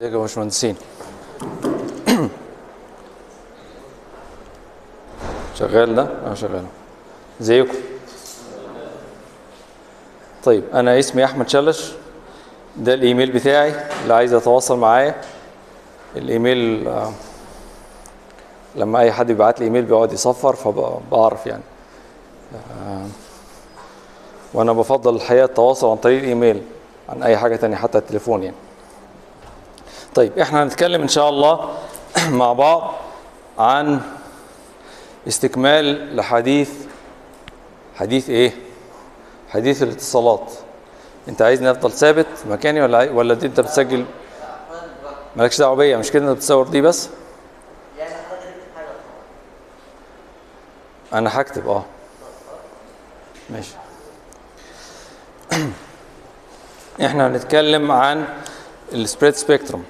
ازيك يا باشمهندسين شغال ده؟ اه شغال ازيكم طيب انا اسمي احمد شلش ده الايميل بتاعي اللي عايز يتواصل معايا الايميل آه، لما اي حد بيبعت لي ايميل بيقعد يصفر فبعرف يعني آه، وانا بفضل الحقيقه التواصل عن طريق الايميل عن اي حاجه تانية حتى التليفون يعني طيب احنا هنتكلم ان شاء الله مع بعض عن استكمال لحديث حديث ايه حديث الاتصالات انت عايزني افضل ثابت مكاني ولا عاي- ولا دي انت بتسجل مالكش دعوه بيا مش كده انت بتصور دي بس يعني حضرتك تكتب حاجه انا هكتب اه ماشي احنا هنتكلم عن السبريد سبيكتروم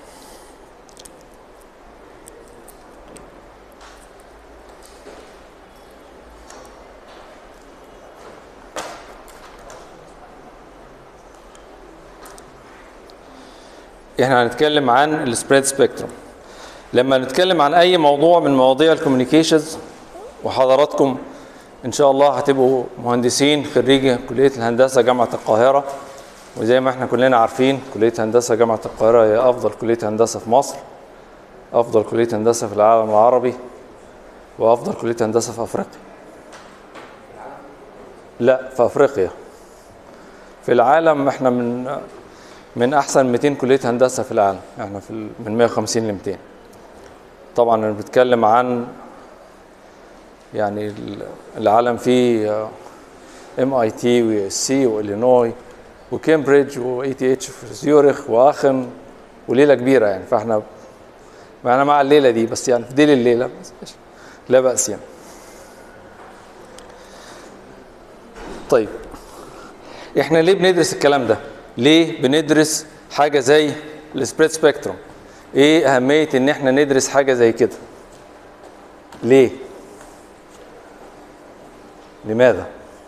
احنا هنتكلم عن السبريد سبيكتروم لما نتكلم عن اي موضوع من مواضيع الكوميونيكيشنز وحضراتكم ان شاء الله هتبقوا مهندسين خريجي كليه الهندسه جامعه القاهره وزي ما احنا كلنا عارفين كليه هندسه جامعه القاهره هي افضل كليه هندسه في مصر افضل كليه هندسه في العالم العربي وافضل كليه هندسه في افريقيا لا في افريقيا في العالم احنا من من احسن 200 كليه هندسه في العالم احنا في ال- من 150 ل 200 طبعا انا بتكلم عن يعني ال- العالم فيه ام اي تي ويو اس سي والينوي وكامبريدج واي تي اتش في زيورخ واخن وليله كبيره يعني فاحنا معنا مع الليله دي بس يعني في دي الليله بس لا باس يعني طيب احنا ليه بندرس الكلام ده ليه بندرس حاجه زي السبريد سبيكتروم ايه اهميه ان احنا ندرس حاجه زي كده ليه لماذا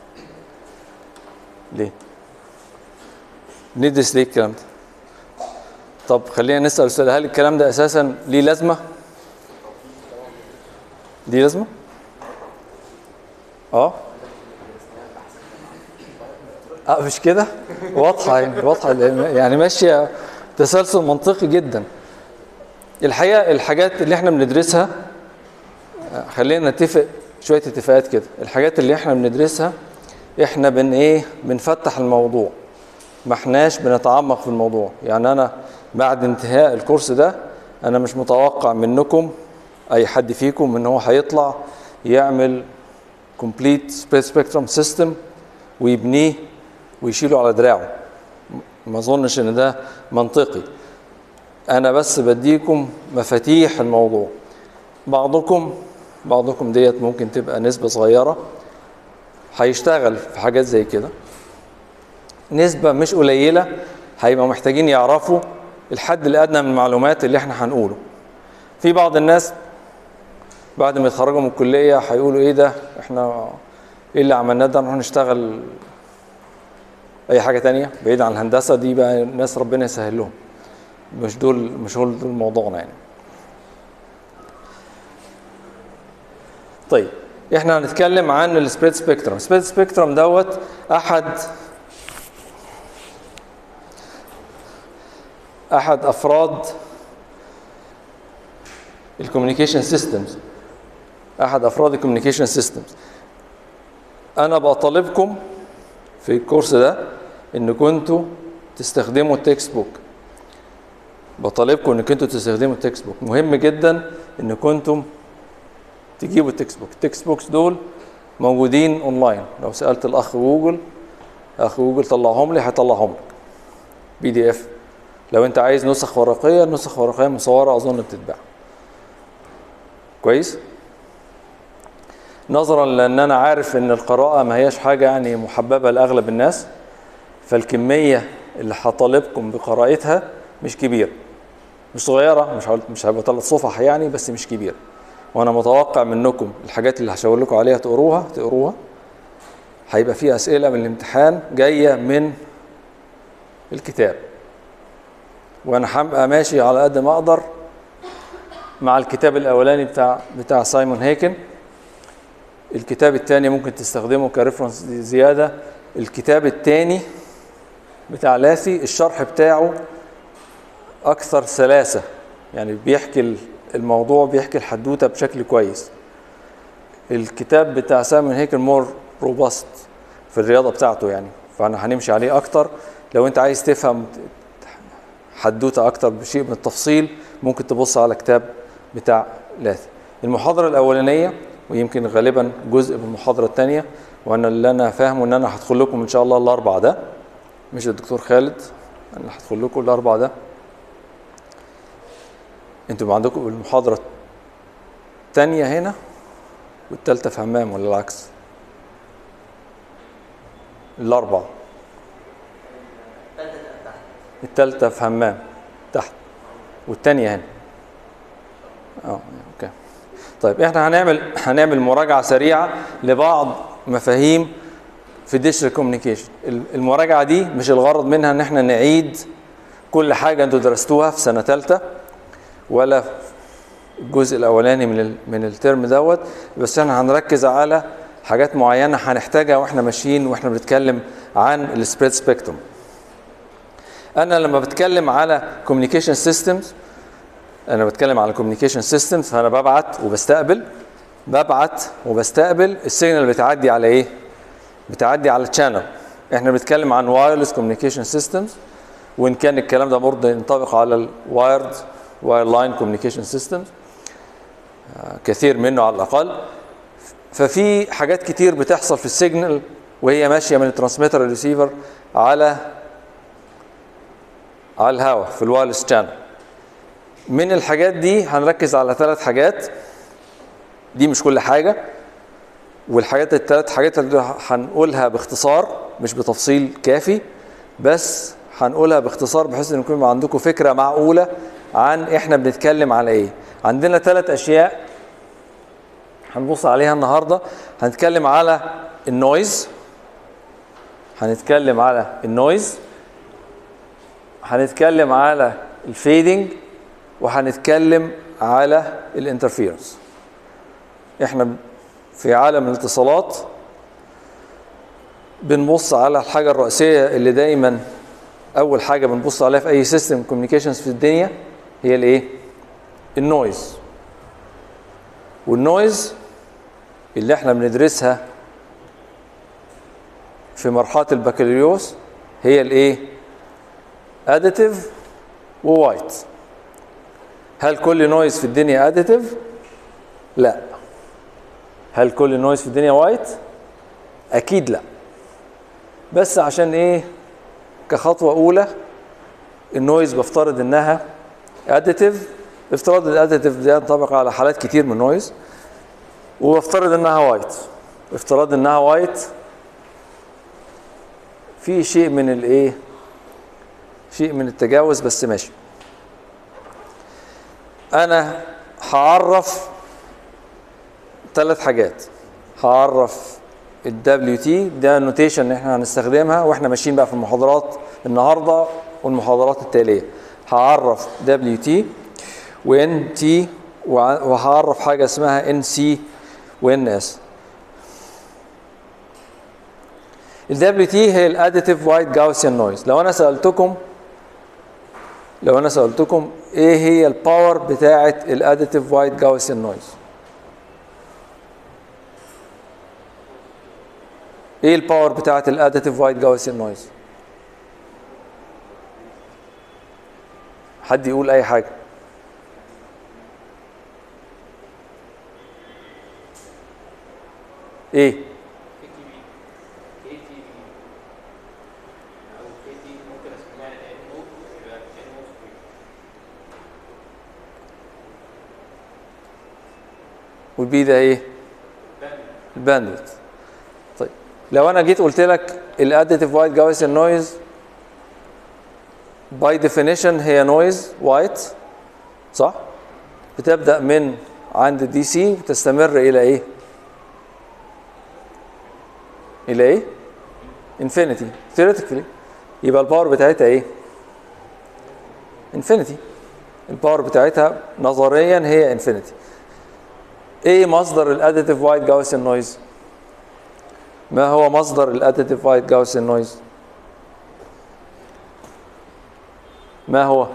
ليه ندرس ليه الكلام ده طب خلينا نسال سؤال هل الكلام ده اساسا ليه لازمه ليه لازمه اه اه مش كده واضحه يعني واضحه لأن- يعني ماشيه تسلسل منطقي جدا الحقيقه الحاجات اللي احنا بندرسها آه، خلينا نتفق شويه اتفاقات كده الحاجات اللي احنا بندرسها احنا بن ايه بنفتح الموضوع ما احناش بنتعمق في الموضوع يعني انا بعد انتهاء الكورس ده انا مش متوقع منكم اي حد فيكم ان هو هيطلع يعمل كومبليت سبيس سبيكترم سيستم ويبنيه ويشيله على دراعه ما اظنش ان ده منطقي انا بس بديكم مفاتيح الموضوع بعضكم بعضكم ديت ممكن تبقى نسبة صغيرة هيشتغل في حاجات زي كده نسبة مش قليلة هيبقوا محتاجين يعرفوا الحد الأدنى من المعلومات اللي احنا هنقوله في بعض الناس بعد ما يتخرجوا من الكلية هيقولوا ايه ده احنا ايه اللي عملناه ده نروح نشتغل اي حاجة تانية بعيد عن الهندسة دي بقى ناس ربنا يسهل لهم مش دول مش هو دول موضوعنا يعني طيب احنا هنتكلم عن السبريد سبيكترم السبريد سبيكترم دوت احد احد افراد الكوميونيكيشن سيستمز احد افراد الكوميونيكيشن سيستمز انا بطالبكم في الكورس ده ان كنتوا تستخدموا التكست بوك بطالبكم انك انتوا تستخدموا التكست بوك مهم جدا ان كنتم تجيبوا التكست بوك التكست بوكس دول موجودين اونلاين لو سالت الاخ جوجل اخ جوجل طلعهم لي هيطلعهم لك بي دي اف لو انت عايز نسخ ورقيه نسخ ورقيه مصوره اظن بتتباع كويس نظرا لان انا عارف ان القراءه ما هياش حاجه يعني محببه لاغلب الناس فالكميه اللي هطالبكم بقراءتها مش كبيره مش صغيره مش هقول مش هيبقى ثلاث صفح يعني بس مش كبيره وانا متوقع منكم الحاجات اللي هشاور لكم عليها تقروها تقروها هيبقى في اسئله من الامتحان جايه من الكتاب وانا هبقى ماشي على قد ما اقدر مع الكتاب الاولاني بتاع بتاع سايمون هيكن الكتاب الثاني ممكن تستخدمه كريفرنس زياده الكتاب الثاني بتاع لاسي الشرح بتاعه اكثر سلاسه يعني بيحكي الموضوع بيحكي الحدوته بشكل كويس الكتاب بتاع سايمون هيكل مور روباست في الرياضه بتاعته يعني فانا هنمشي عليه اكتر لو انت عايز تفهم حدوته اكتر بشيء من التفصيل ممكن تبص على كتاب بتاع لاثي المحاضره الاولانيه ويمكن غالبا جزء من المحاضره الثانيه وانا اللي انا فاهمه ان انا هدخل لكم ان شاء الله الاربع ده مش الدكتور خالد انا هدخل لكم الاربع ده انتوا عندكم المحاضره الثانيه هنا والثالثه في همام ولا العكس الاربع تالتة تحت الثالثه في همام تحت والثانيه هنا اه اوكي طيب احنا هنعمل هنعمل مراجعه سريعه لبعض مفاهيم في ديجيتال كوميونيكيشن المراجعه دي مش الغرض منها ان احنا نعيد كل حاجه انتوا درستوها في سنه ثالثه ولا في الجزء الاولاني من ال- من الترم دوت بس احنا هنركز على حاجات معينه هنحتاجها واحنا ماشيين واحنا بنتكلم عن السبريد سبيكتروم انا لما بتكلم على كوميونيكيشن سيستمز انا بتكلم على كوميونيكيشن سيستمز فانا ببعت وبستقبل ببعت وبستقبل السيجنال بتعدي على ايه بتعدي على الشانل احنا بنتكلم عن وايرلس كوميونيكيشن سيستمز وان كان الكلام ده برضه ينطبق على الوايرد واير لاين كوميونيكيشن سيستمز كثير منه على الاقل ففي حاجات كتير بتحصل في السيجنال وهي ماشيه من الترانسميتر للريسيفر على على الهواء في الوايرلس شانل من الحاجات دي هنركز على ثلاث حاجات دي مش كل حاجه والحاجات الثلاث حاجات اللي هنقولها باختصار مش بتفصيل كافي بس هنقولها باختصار بحيث ان يكون عندكم فكره معقوله عن احنا بنتكلم على ايه عندنا ثلاث اشياء هنبص عليها النهارده هنتكلم على النويز هنتكلم على النويز هنتكلم على الفيدنج وهنتكلم على الانترفيرنس احنا في عالم الاتصالات بنبص على الحاجه الرئيسيه اللي دايما اول حاجه بنبص عليها في اي سيستم كوميونيكيشنز في الدنيا هي الايه النويز والنويز اللي احنا بندرسها في مرحله البكالوريوس هي الايه اديتيف ووايت هل كل نويز في الدنيا اديتيف لا هل كل نويز في الدنيا وايت اكيد لا بس عشان ايه كخطوه اولى النويز بفترض انها اديتيف افتراض الاديتيف ده ينطبق على حالات كتير من النويز وبفترض انها وايت افتراض انها وايت في شيء من الايه شيء من التجاوز بس ماشي انا هعرف ثلاث حاجات هعرف ال WT ده النوتيشن اللي احنا هنستخدمها واحنا ماشيين بقى في المحاضرات النهارده والمحاضرات التاليه هعرف WT و NT وهعرف حاجه اسمها NC و NS ال WT هي الاديتيف وايت جاوسيان نويز لو انا سالتكم لو انا سالتكم ايه هي الباور بتاعه الاديتيف وايت جاوسيان نويز ايه الباور بتاعه الاديتيف وايت جاوسيان نويز حد يقول اي حاجه ايه كي تي بي كي تي بي او كي تي ممكن اسميها ان او يبقى ان او سكوير والبي ده ايه الباندويث طيب لو انا جيت قلت لك الاديتيف وايت جاوسيان نويز باي ديفينيشن هي نويز وايت صح بتبدا من عند دي سي وتستمر الى ايه الى ايه انفينيتي theoretically يبقى الباور بتاعتها ايه انفينيتي الباور بتاعتها نظريا هي انفينيتي ايه مصدر الاديتيف وايت جاوسيان نويز ما هو مصدر الاديتيف وايت جاوسيان نويز ما هو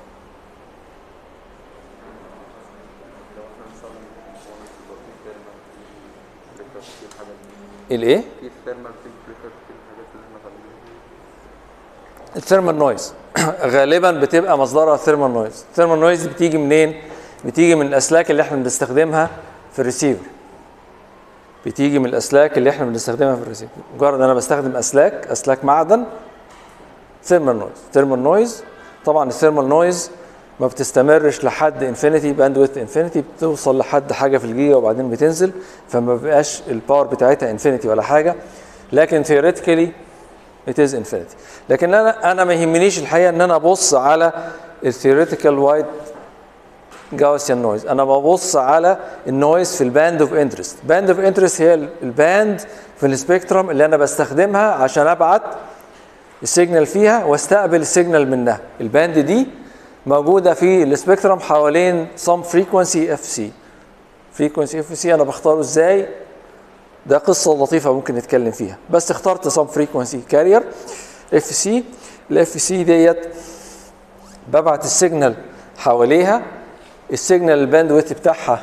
الايه في الثيرمال في البريكر في الحاجات اللي احنا خدناها الثيرمال نويز غالبا بتبقى مصدرها الثيرمال نويز الثيرمال نويز بتيجي منين بتيجي من الاسلاك اللي احنا بنستخدمها في الريسيفر بتيجي من الاسلاك اللي احنا بنستخدمها في الريسيفر مجرد انا بستخدم اسلاك اسلاك معدن ثيرمال نويز ثيرمال نويز طبعا الثيرمال نويز ما بتستمرش لحد انفينيتي باند ويث انفينيتي بتوصل لحد حاجه في الجيجا وبعدين بتنزل فما بيبقاش الباور بتاعتها انفينيتي ولا حاجه لكن ثيوريتيكالي it is infinity لكن انا انا ما يهمنيش الحقيقه ان انا ابص على الثيوريتيكال وايت جاوسيان نويز انا ببص على النويز في الباند اوف انترست باند اوف انترست هي الباند في السبيكترم اللي انا بستخدمها عشان ابعت السيجنال فيها واستقبل السيجنال منها الباند دي موجوده في السبيكترم حوالين some frequency اف سي frequency اف سي انا بختاره ازاي ده قصه لطيفه ممكن نتكلم فيها بس اخترت سب فريكونسي كارير اف سي الاف سي ديت ببعت السيجنال حواليها السيجنال الباند ويت بتاعها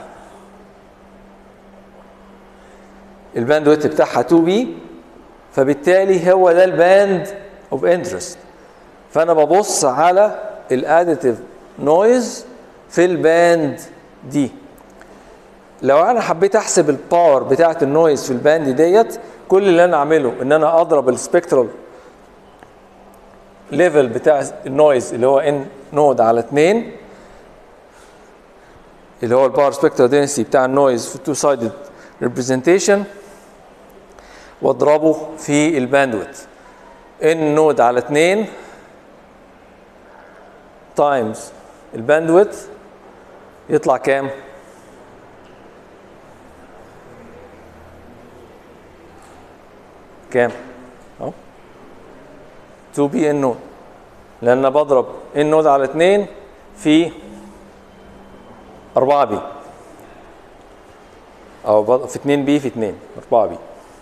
الباند ويت بتاعها 2 بي فبالتالي هو ده الباند اوف انترست فانا ببص على الاديتيف نويز في الباند دي لو انا حبيت احسب الباور بتاعه النويز في الباند ديت كل اللي انا اعمله ان انا اضرب السبكترال ليفل بتاع النويز اللي هو ان نود على 2 اللي هو الباور سبكترال دينسيتي بتاع النويز في تو سايدد ريبريزنتيشن واضربه في الباندويت ان نود على 2 تايمز الباندويت يطلع كام؟ كام؟ اهو 2 بي ان نود لان أنا بضرب ان نود على 2 في 4 بي او بض- في 2 بي في 2 4 بي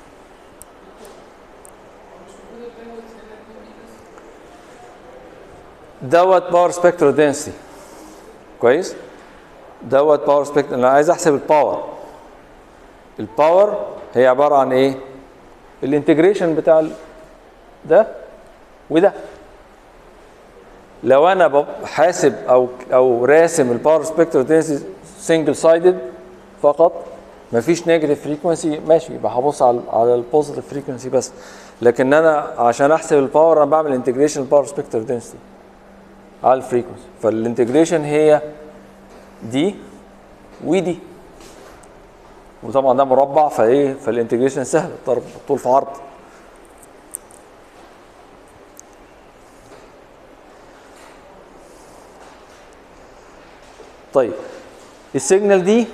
دوت باور سبيكترال دنسيتي كويس دوت باور سبيكترال انا عايز احسب الباور الباور هي عباره عن ايه الانتجريشن بتاع ال- ده وده لو انا بب- حاسب او او راسم الباور سبيكترال دنسيتي سنجل سايدد فقط مفيش نيجاتيف فريكونسي ماشي يبقى هبص على على البوزيتيف فريكونسي بس لكن انا عشان احسب الباور انا بعمل انتجريشن الباور سبيكترال دنسيتي على الفريكونسي فالانتجريشن هي دي ودي وطبعا ده مربع فايه فالانتجريشن سهل ضرب طول في عرض طيب السيجنال دي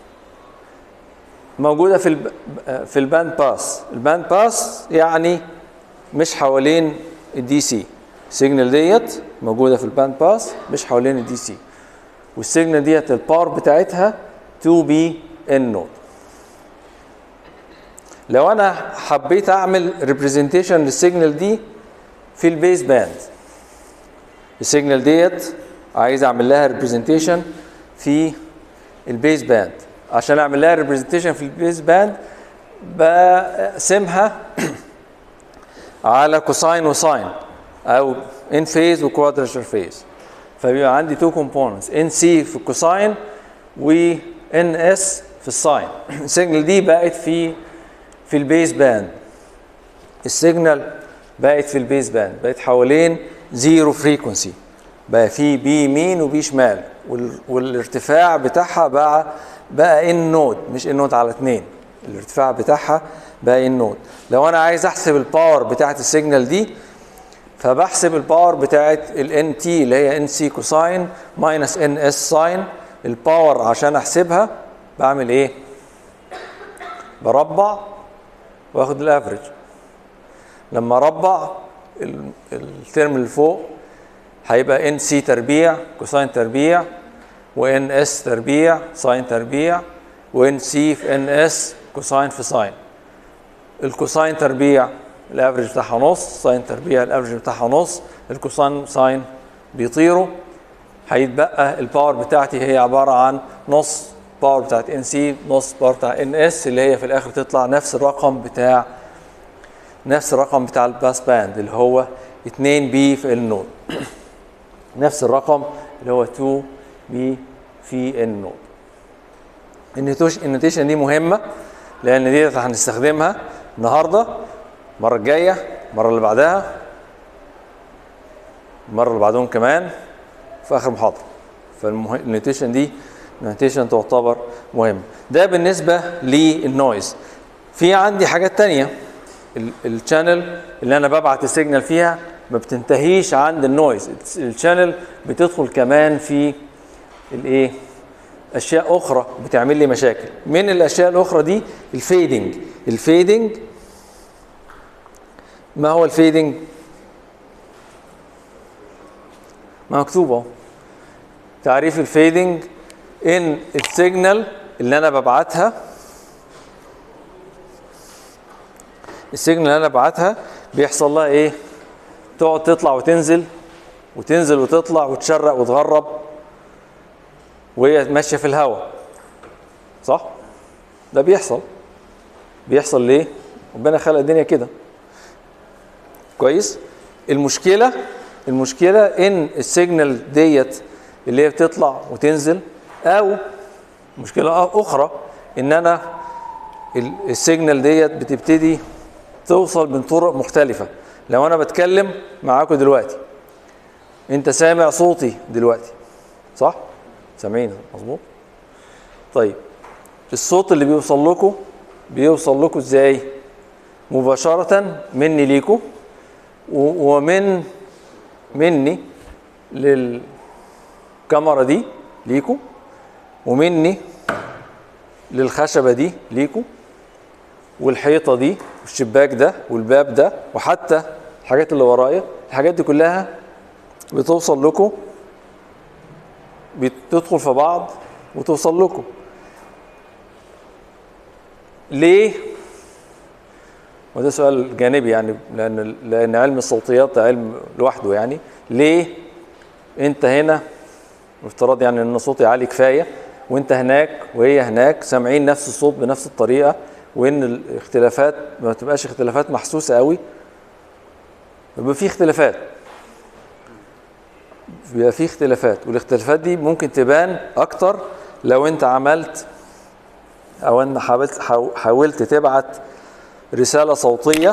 موجوده في الب... في الباند باس الباند باس يعني مش حوالين الدي سي السيجنال ديت موجوده في الباند باس مش حوالين الدي سي والسيجنال ديت الباور بتاعتها 2 بي ان نوت لو انا حبيت اعمل ريبريزنتيشن للسيجنال دي في البيز باند السيجنال ديت عايز اعمل لها ريبريزنتيشن في البيز باند عشان اعمل لها ريبريزنتيشن في البيز باند بقسمها على كوساين وساين او ان فيز وكوادراتشر فيز فبيبقى عندي تو كومبوننتس ان سي في الكوساين وان اس في الساين السيجنال دي بقت في في البيز باند السيجنال بقت في البيز باند بقت حوالين زيرو فريكونسي بقى في بي يمين وبي شمال وال... والارتفاع بتاعها بقى بقى ان نود مش ان نود على اتنين الارتفاع بتاعها بقى ان نود لو انا عايز احسب الباور بتاعت السيجنال دي فبحسب الباور بتاعت الان تي اللي هي ان سي كوساين ماينس ان اس ساين الباور عشان احسبها بعمل ايه بربع واخد الافريج لما اربع ال- الترم اللي فوق هيبقى ان سي تربيع كوساين تربيع وان اس تربيع ساين تربيع وان سي في ان اس كوساين في ساين الكوساين تربيع الافرج بتاعها نص ساين تربيع الافرج بتاعها نص الكوساين ساين بيطيروا هيتبقى الباور بتاعتي هي عباره عن نص باور بتاعت ان سي نص باور بتاع ان اس اللي هي في الاخر تطلع نفس الرقم بتاع نفس الرقم بتاع الباس باند اللي هو 2 بي في ال نود نفس الرقم اللي هو 2 بي في ان نود النوتيش- النوتيشن دي مهمه لان دي هنستخدمها النهارده المره الجايه المره اللي بعدها المره اللي بعدهم كمان في اخر محاضره فالنوتيشن دي النوتيشن تعتبر مهم ده بالنسبه للنويز في عندي حاجات تانية ال- الشانل اللي انا ببعت السيجنال فيها ما بتنتهيش عند النويز الشانل بتدخل كمان في الايه اشياء اخرى بتعمل لي مشاكل من الاشياء الاخرى دي الفيدنج الفيدنج ما هو الفيدنج مكتوب اهو تعريف الفيدنج ان السيجنال اللي انا ببعتها السيجنال اللي انا ببعتها بيحصل لها ايه تقعد تطلع وتنزل وتنزل وتطلع وتشرق وتغرب وهي ماشيه في الهواء صح ده بيحصل بيحصل ليه ربنا خلق الدنيا كده كويس المشكله المشكله ان السيجنال ديت اللي هي بتطلع وتنزل او مشكله اخرى ان انا ال- السيجنال ديت بتبتدي توصل من طرق مختلفه لو انا بتكلم معاكم دلوقتي انت سامع صوتي دلوقتي صح سامعين مظبوط طيب الصوت اللي بيوصل لكم بيوصل لكم ازاي مباشره مني ليكم و- ومن مني للكاميرا دي ليكم ومني للخشبة دي ليكم والحيطة دي والشباك ده والباب ده وحتى الحاجات اللي ورايا الحاجات دي كلها بتوصل لكم بتدخل في بعض وتوصل لكم ليه وده سؤال جانبي يعني لان لان علم الصوتيات ده علم لوحده يعني ليه انت هنا افتراض يعني ان صوتي عالي كفايه وانت هناك وهي هناك سامعين نفس الصوت بنفس الطريقه وان الاختلافات ما تبقاش اختلافات محسوسه قوي يبقى في اختلافات بيبقى في اختلافات والاختلافات دي ممكن تبان اكتر لو انت عملت او ان حاولت حاو- حاولت تبعت رساله صوتيه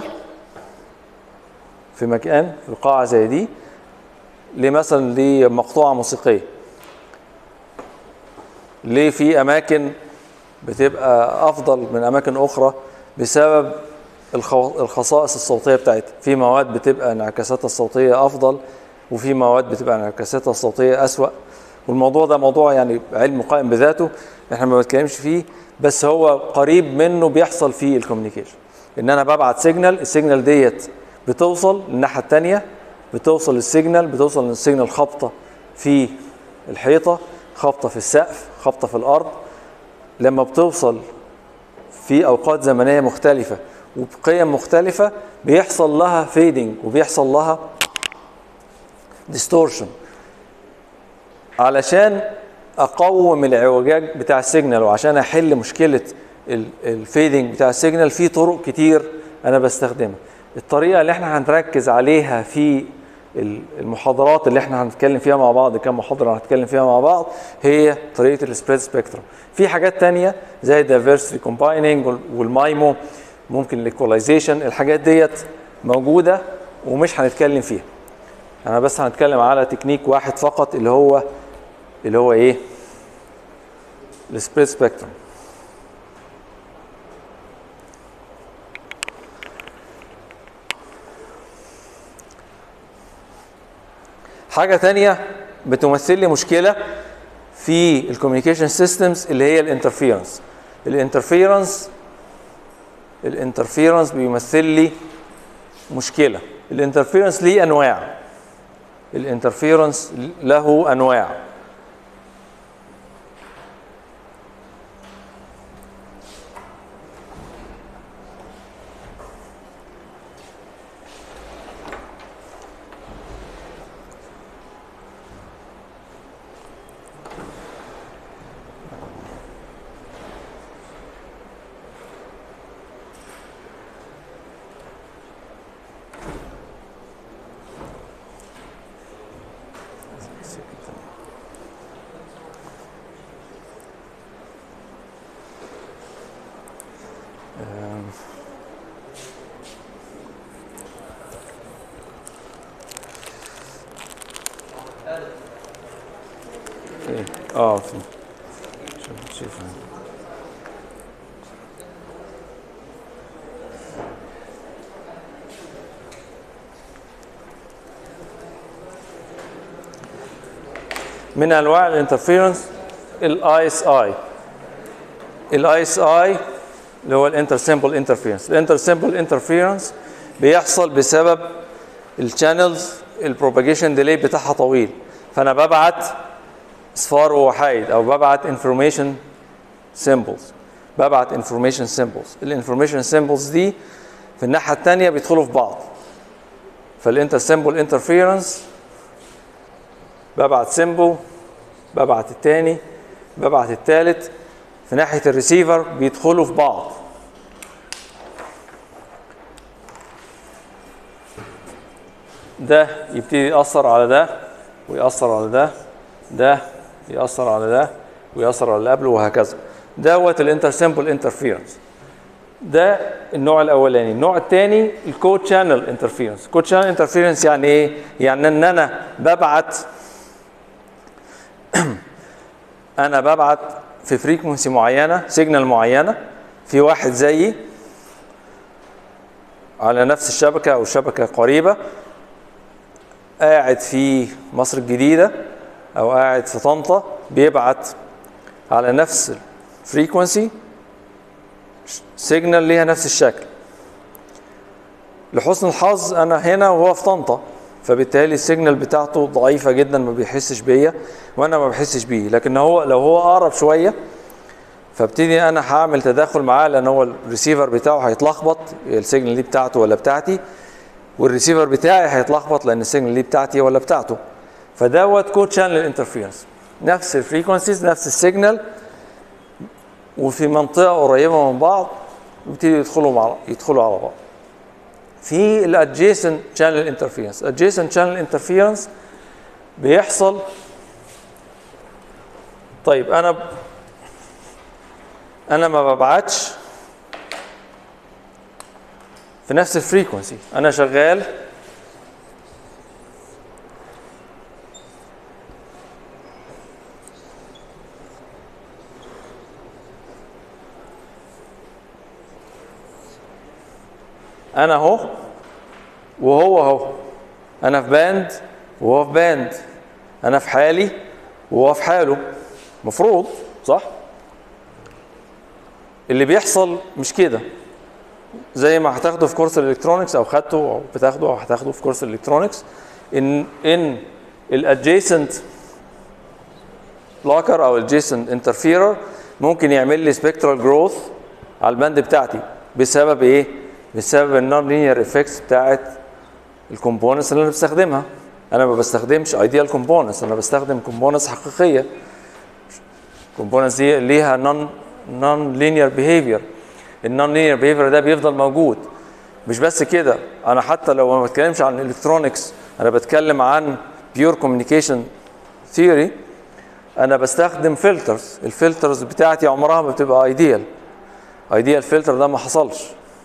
في مكان في قاعه زي دي لمثلا لمقطوعه موسيقيه ليه في اماكن بتبقى افضل من اماكن اخرى بسبب الخو- الخصائص الصوتيه بتاعتها في مواد بتبقى انعكاساتها الصوتيه افضل وفي مواد بتبقى انعكاساتها الصوتيه اسوا والموضوع ده موضوع يعني علم قائم بذاته احنا ما بنتكلمش فيه بس هو قريب منه بيحصل فيه الكوميونيكيشن ان انا ببعت سيجنال السيجنال ديت بتوصل للناحيه الثانيه بتوصل للسيجنال بتوصل للسيجنال خبطه في الحيطه خبطه في السقف خبطه في الارض لما بتوصل في اوقات زمنيه مختلفه وبقيم مختلفه بيحصل لها فيدنج وبيحصل لها ديستورشن علشان اقوم الاعوجاج بتاع السيجنال وعشان احل مشكله الفيدنج بتاع السيجنال في طرق كتير انا بستخدمها الطريقه اللي احنا هنركز عليها في ال- المحاضرات اللي احنا هنتكلم فيها مع بعض كم محاضره هنتكلم فيها مع بعض هي طريقه السبريد سبيكترم في حاجات تانية زي الدايفرسيتي كومبايننج والمايمو ممكن الايكولايزيشن الحاجات ديت موجوده ومش هنتكلم فيها انا بس هنتكلم على تكنيك واحد فقط اللي هو اللي هو ايه السبريد سبيكترم حاجة تانية بتمثل لي مشكلة في الكوميونيكيشن سيستمز اللي هي الانترفيرنس الانترفيرنس الانترفيرنس بيمثل لي مشكلة الانترفيرنس ليه انواع الانترفيرنس له انواع أم. إيه؟ اه في شوف شوف من انواع الانترفيرنس الاي اس اي الاي اس اي اللي هو الانتر سيمبل انترفيرنس الانتر سيمبل انترفيرنس بيحصل بسبب الشانلز البروباجيشن ديلي بتاعها طويل فانا ببعت اصفار ووحايد او ببعت انفورميشن سيمبلز ببعت انفورميشن سيمبلز الانفورميشن سيمبلز دي في الناحيه الثانيه بيدخلوا في بعض فالانتر سيمبل انترفيرنس ببعت سيمبل ببعت الثاني ببعت الثالث في ناحيه الريسيفر بيدخلوا في بعض ده يبتدي يأثر على ده ويأثر على ده ده يأثر على ده ويأثر على اللي قبله وهكذا دوت الانتر سيمبل انترفيرنس ده النوع الاولاني النوع الثاني الكود شانل انترفيرنس كود شانل انترفيرنس يعني ايه يعني ان انا ببعت انا ببعت في فريكونسي معينه سيجنال معينه في واحد زيي على نفس الشبكه او شبكه قريبه قاعد في مصر الجديده او قاعد في طنطا بيبعت على نفس الفريكونسي سيجنال ليها نفس الشكل لحسن الحظ انا هنا وهو في طنطا فبالتالي السيجنال بتاعته ضعيفه جدا ما بيحسش بيا وانا ما بحسش بيه لكن هو لو هو اقرب شويه فابتدي انا هعمل تداخل معاه لان هو الريسيفر بتاعه هيتلخبط السيجنال دي بتاعته ولا بتاعتي والريسيفر بتاعي هيتلخبط لان السيجنال دي بتاعتي ولا بتاعته فدوت كود شانل انترفيرنس نفس الفريكونسيز نفس السيجنال وفي منطقه قريبه من بعض يبتدي يدخلوا مع يدخلوا على بعض في الادجيسنت شانل انترفيرنس adjacent شانل انترفيرنس بيحصل طيب انا انا ما ببعتش في نفس الفريكونسي انا شغال انا اهو وهو اهو انا في باند وهو في باند انا في حالي وهو في حاله مفروض صح اللي بيحصل مش كده زي ما هتاخده في كورس الالكترونكس او خدته او بتاخده او هتاخده في كورس الالكترونكس ان ان الادجيسنت بلوكر او الادجيسنت انترفيرر ممكن يعمل لي سبكترال جروث على الباند بتاعتي بسبب ايه؟ بسبب النون لينير افكتس بتاعت الكومبوننتس اللي انا بستخدمها انا ما بستخدمش ايديال كومبوننتس انا بستخدم كومبوننتس حقيقيه كومبوننتس دي ليها نون نون لينير بيهيفير النون لينير بيهيفير ده بيفضل موجود مش بس كده انا حتى لو ما بتكلمش عن الالكترونكس انا بتكلم عن بيور كوميونيكيشن ثيوري انا بستخدم فلترز الفلترز بتاعتي عمرها ما بتبقى ايديال ايديال فلتر ده ما حصلش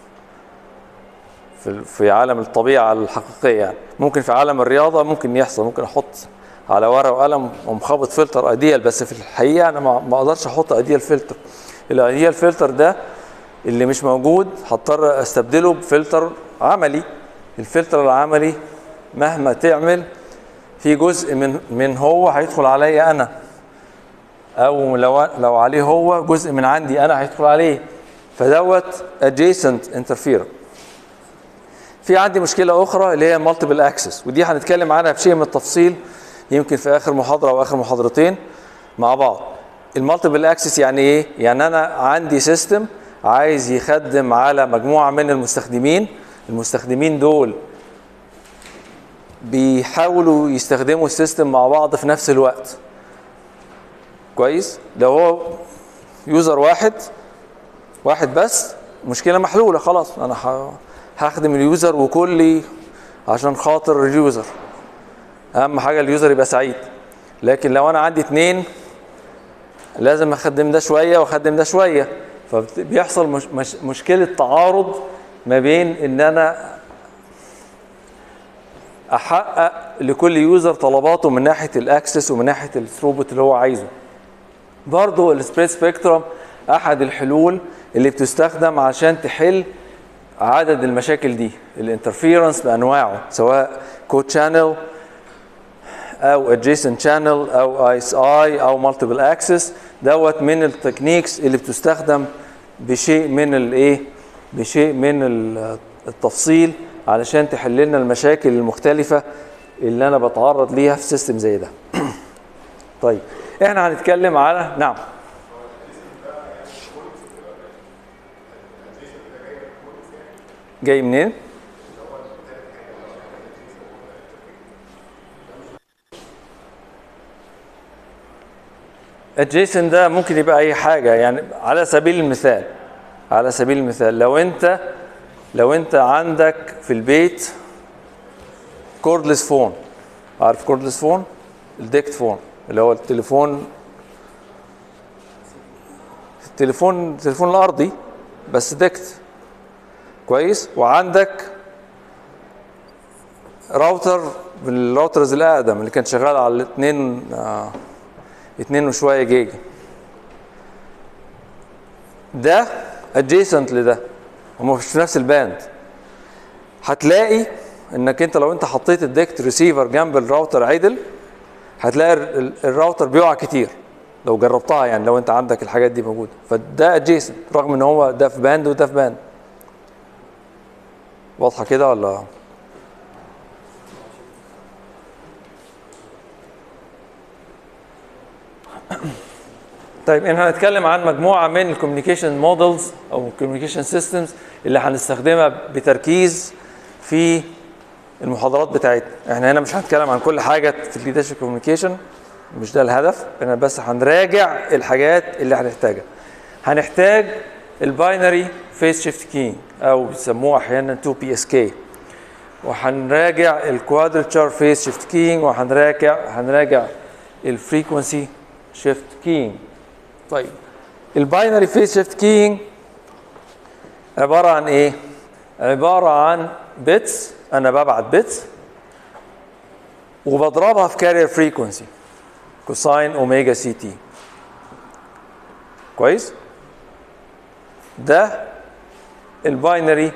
في في عالم الطبيعه الحقيقيه يعني ممكن في عالم الرياضه ممكن يحصل ممكن احط على ورقه وقلم ومخبط فلتر ايديال بس في الحقيقه انا ما ما اقدرش احط ايديال فلتر الايديال فلتر ده اللي مش موجود هضطر استبدله بفلتر عملي الفلتر العملي مهما تعمل في جزء من من هو هيدخل عليا انا او لو لو عليه هو جزء من عندي انا هيدخل عليه فدوت adjacent interferer في عندي مشكله اخرى اللي هي المالتيبل اكسس ودي هنتكلم عنها بشيء من التفصيل يمكن في اخر محاضره او اخر محاضرتين مع بعض المالتيبل اكسس يعني ايه يعني انا عندي سيستم عايز يخدم على مجموعه من المستخدمين المستخدمين دول بيحاولوا يستخدموا السيستم مع بعض في نفس الوقت كويس لو هو يوزر واحد واحد بس مشكله محلوله خلاص انا ه- هخدم اليوزر وكلي عشان خاطر اليوزر اهم حاجه اليوزر يبقى سعيد لكن لو انا عندي اتنين لازم اخدم ده شويه واخدم ده شويه فبيحصل مش مش مشكله تعارض ما بين ان انا احقق لكل يوزر طلباته من ناحيه الاكسس ومن ناحيه الثروبوت اللي هو عايزه برضه السبريد سبيكترم احد الحلول اللي بتستخدم عشان تحل عدد المشاكل دي الانترفيرنس بانواعه سواء كود شانل او adjacent channel او اي اس اي او multiple access دوت من التكنيكس اللي بتستخدم بشيء من الايه بشيء من ال- التفصيل علشان تحل لنا المشاكل المختلفه اللي انا بتعرض ليها في سيستم زي ده طيب احنا هنتكلم على نعم جاي منين adjacent ده ممكن يبقى اي حاجه يعني على سبيل المثال على سبيل المثال لو انت لو انت عندك في البيت كوردلس فون عارف كوردلس فون الديكت فون اللي هو التليفون التليفون التليفون الارضي بس ديكت كويس وعندك راوتر من الراوترز الاقدم اللي كان شغال على الاثنين آه اتنين وشوية جيجا ده adjacent لده هما مش في نفس الباند هتلاقي انك انت لو انت حطيت الديكت ريسيفر جنب الراوتر عدل هتلاقي ال- ال- الراوتر بيقع كتير لو جربتها يعني لو انت عندك الحاجات دي موجوده فده adjacent رغم ان هو ده في باند وده في باند واضحه كده ولا طيب احنا هنتكلم عن مجموعه من الكوميونيكيشن مودلز او الكوميونيكيشن سيستمز اللي هنستخدمها بتركيز في المحاضرات بتاعتنا احنا هنا مش هنتكلم عن كل حاجه في الليدرشيب كوميونيكيشن مش ده الهدف احنا بس هنراجع الحاجات اللي هنحتاجها هنحتاج الباينري فيس شيفت كينج او بيسموه احيانا 2 بي اس كي وهنراجع الكوادرتشر فيس شيفت كينج وهنراجع هنراجع الفريكونسي شيفت كينج طيب الباينري فيس شيفت كينج عباره عن ايه عباره عن بيتس انا ببعت بيتس وبضربها في كارير فريكونسي كوساين اوميجا سي تي كويس ده الباينري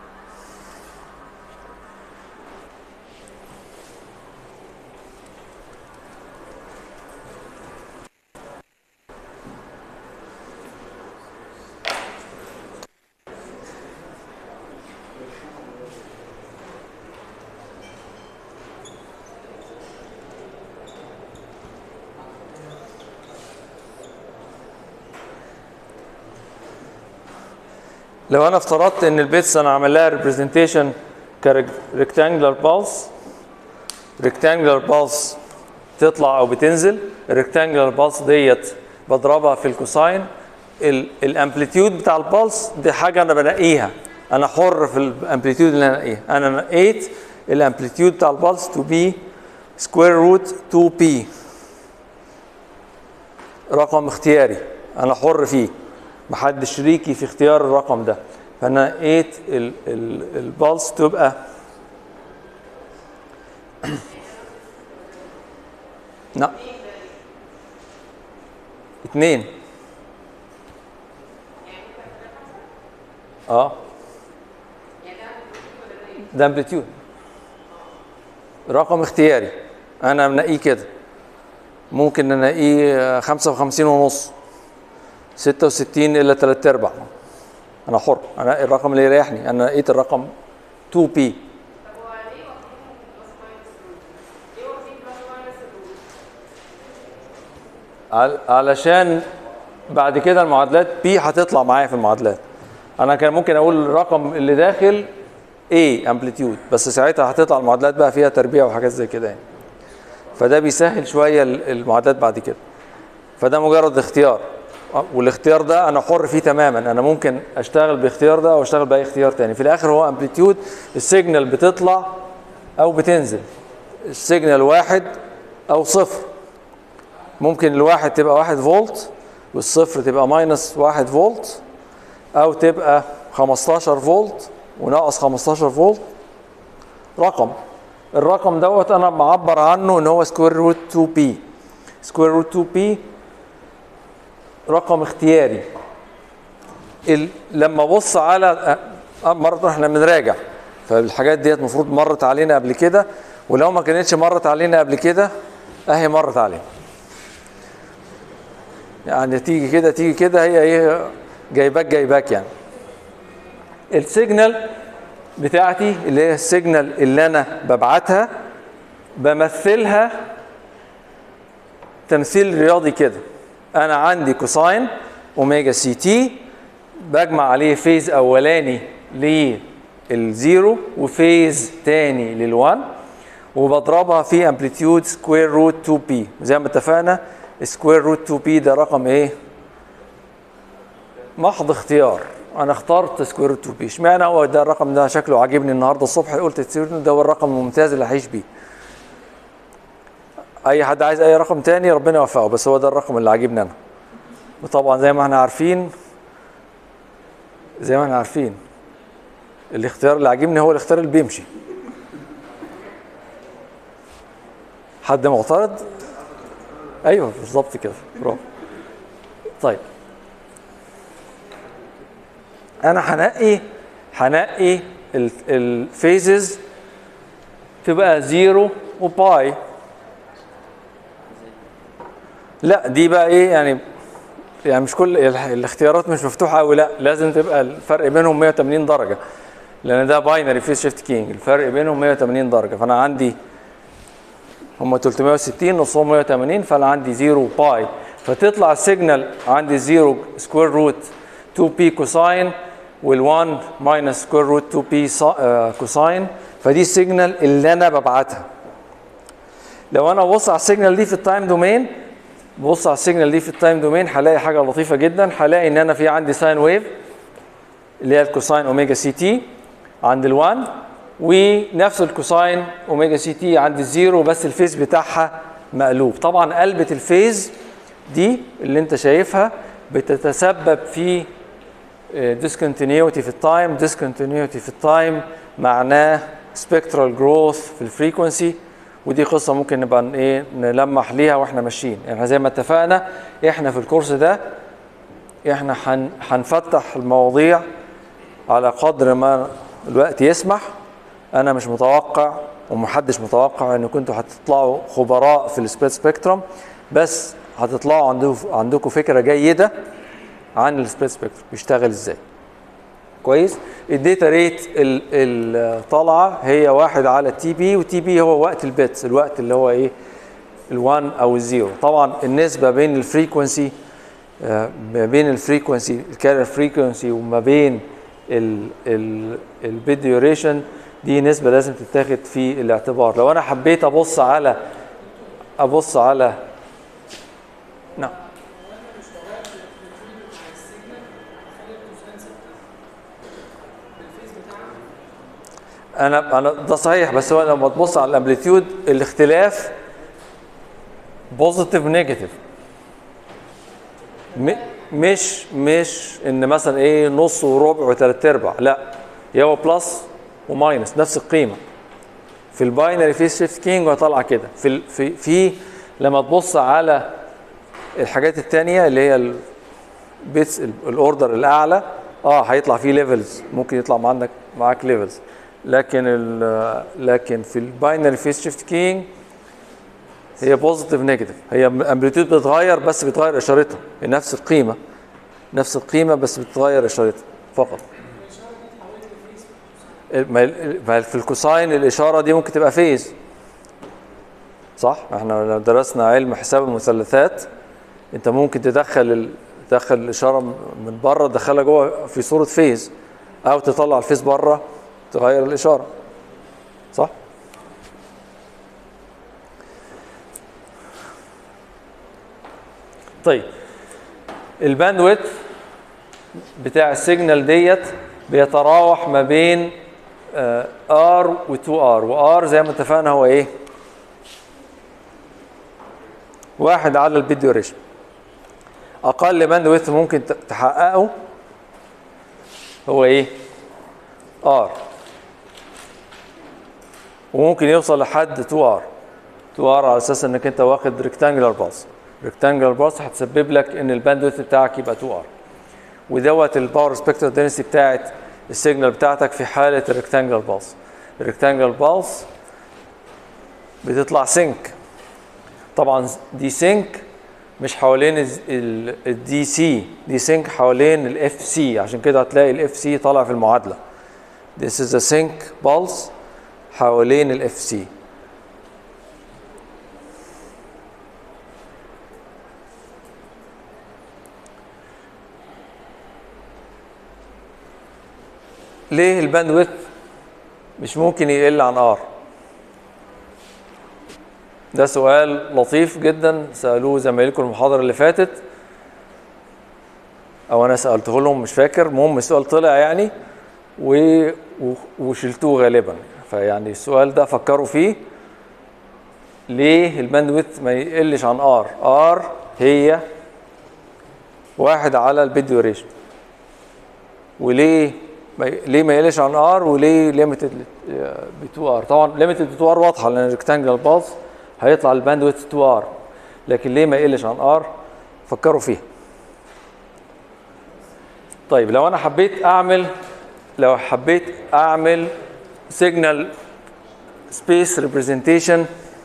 لو انا افترضت ان البيتس انا عامل لها ريبريزنتيشن كريكتانجلر بالس ريكتانجلر بالس تطلع او بتنزل الريكتانجلر بالس ديت بضربها في الكوساين الامبليتيود بتاع البالس دي حاجه انا بنقيها انا حر في الامبليتيود اللي انا نقيها انا نقيت الامبليتيود بتاع البالس تو بي سكوير روت 2 بي رقم اختياري انا حر فيه محدش شريكي في اختيار الرقم ده فانا نقيت ال- ال- البالس تبقى لا اتنين اه ده امبليتيود رقم اختياري انا منقيه كده ممكن انقيه 55 ونص 66 الا 3 ارباع انا حر انا الرقم اللي يريحني انا لقيت الرقم 2 بي طب هو ليه واخدين بلس ماينس رول؟ ليه واخدين بلس ماينس الرول؟ علشان بعد كده المعادلات بي هتطلع معايا في المعادلات انا كان ممكن اقول الرقم اللي داخل A امبليتيود بس ساعتها هتطلع المعادلات بقى فيها تربيع وحاجات زي كده يعني فده بيسهل شويه ال- المعادلات بعد كده فده مجرد اختيار أه، والاختيار ده انا حر فيه تماما انا ممكن اشتغل باختيار ده او اشتغل باي اختيار تاني في الاخر هو امبليتيود السيجنال بتطلع او بتنزل السيجنال واحد او صفر ممكن الواحد تبقى واحد فولت والصفر تبقى ماينس واحد فولت او تبقى 15 فولت وناقص 15 فولت رقم الرقم دوت انا معبر عنه ان هو سكوير روت 2 بي سكوير روت 2 بي رقم اختياري ال... لما ابص على أه، مره احنا بنراجع فالحاجات ديت المفروض مرت علينا قبل كده ولو ما كانتش مرت علينا قبل كده اهي مرت علينا يعني تيجي كده تيجي كده هي ايه جايباك جايباك يعني السيجنال بتاعتي اللي هي السيجنال اللي انا ببعتها بمثلها تمثيل رياضي كده انا عندي كوساين اوميجا سي تي بجمع عليه فيز اولاني للزيرو وفيز تاني للوان وبضربها في امبليتيود سكوير روت 2 بي زي ما اتفقنا سكوير روت 2 بي ده رقم ايه محض اختيار انا اخترت سكوير روت 2 بي اشمعنى هو ده الرقم ده شكله عاجبني النهارده الصبح قلت سكوير روت ده هو الرقم الممتاز اللي هعيش بيه اي حد عايز اي رقم تاني ربنا يوفقه بس هو ده الرقم اللي عاجبني انا وطبعا زي ما احنا عارفين زي ما احنا عارفين الاختيار اللي عاجبني هو الاختيار اللي بيمشي حد معترض ايوه بالظبط كده برافو طيب انا هنقي هنقي الفيزز تبقى زيرو وباي لا دي بقى ايه يعني يعني مش كل ال- الاختيارات مش مفتوحه قوي لا لازم تبقى الفرق بينهم 180 درجه لان ده باينري فيز شيفت كينج الفرق بينهم 180 درجه فانا عندي هم 360 نصهم 180 فانا عندي 0 باي فتطلع السيجنال عندي 0 سكوير روت 2 بي كوساين وال1 ماينس سكوير روت 2 بي كوساين فدي السيجنال اللي انا ببعتها لو انا ببص على السيجنال دي في التايم دومين ببص على السيجنال دي في التايم دومين هلاقي حاجه لطيفه جدا هلاقي ان انا في عندي ساين ويف اللي هي الكوساين اوميجا سي تي عند ال1 ونفس الكوساين اوميجا سي تي عند الزيرو بس الفيز بتاعها مقلوب طبعا قلبة الفيز دي اللي انت شايفها بتتسبب في discontinuity في التايم discontinuity في التايم معناه spectral growth في الفريكونسي ودي قصه ممكن نبقى ن- ايه نلمح ليها واحنا ماشيين يعني زي ما اتفقنا احنا في الكورس ده احنا هن- هنفتح المواضيع على قدر ما الوقت يسمح انا مش متوقع ومحدش متوقع ان كنتوا هتطلعوا خبراء في السبيد سبيكترم بس هتطلعوا عندكم عندكم فكره جيده عن السبيد سبيكترم بيشتغل ازاي كويس الداتا ريت ال- الطالعه هي واحد على التي بي والتي بي هو وقت البيتس الوقت اللي هو ايه ال1 او الزيرو طبعا النسبه بين الفريكونسي آه، ما بين الفريكونسي الكارير فريكونسي وما بين البيت ديوريشن دي نسبه لازم تتاخد في الاعتبار لو انا حبيت ابص على ابص على نعم انا انا ده صحيح بس هو لما تبص على الامبليتيود الاختلاف بوزيتيف نيجاتيف مش مش ان مثلا ايه نص وربع وثلاث ارباع لا يا هو بلس وماينس نفس القيمه في الباينري فيس شيفت كينج طالعه كده في ال- في في لما تبص على الحاجات التانية اللي هي البيتس الاوردر الاعلى اه هيطلع فيه ليفلز ممكن يطلع مع عندك معاك ليفلز لكن ال لكن في الباينري فيس شيفت كينج هي بوزيتيف نيجاتيف هي امبليتيود بتتغير بس بتغير اشارتها هي نفس القيمه نفس القيمه بس بتتغير اشارتها فقط ما ما في الكوساين الاشاره دي ممكن تبقى فيز صح احنا لو درسنا علم حساب المثلثات انت ممكن تدخل ال... تدخل الاشاره من بره تدخلها جوه في صوره فيز او تطلع الفيز بره تغير الاشاره صح طيب الباندويت بتاع السيجنال ديت بيتراوح ما بين ار و 2 ار وار زي ما اتفقنا هو ايه واحد على البيت ديوريشن اقل باندويث ممكن ت- تحققه هو ايه ار وممكن يوصل لحد 2 ار 2 ار على اساس انك انت واخد ريكتانجلر باص ريكتانجلر باص هتسبب لك ان الباندويث بتاعك يبقى 2 ار ودوت الباور سبيكتر دنسيتي بتاعت السيجنال بتاعتك في حاله الريكتانجلر باص الريكتانجلر باص بتطلع سينك طبعا دي سينك مش حوالين الدي سي دي سينك حوالين الاف سي عشان كده هتلاقي الاف سي طالع في المعادله This is a sync pulse حوالين الاف سي ليه الباندويث مش ممكن يقل عن ار ده سؤال لطيف جدا سالوه زمايلكم المحاضره اللي فاتت او انا سالته لهم مش فاكر المهم السؤال طلع يعني و... و... وشلتوه غالبا فيعني السؤال ده فكروا فيه ليه الباندويث ما يقلش عن ار ار هي واحد على البيت ديوريشن وليه ما ي- ليه ما يقلش عن ار وليه ليميتد ب 2 ار طبعا ليميتد ب 2 ار واضحه لان الريكتانجل بالز هيطلع الباندويث 2 ار لكن ليه ما يقلش عن ار فكروا فيها طيب لو انا حبيت اعمل لو حبيت اعمل سيجنال سبيس ريبريزنتيشن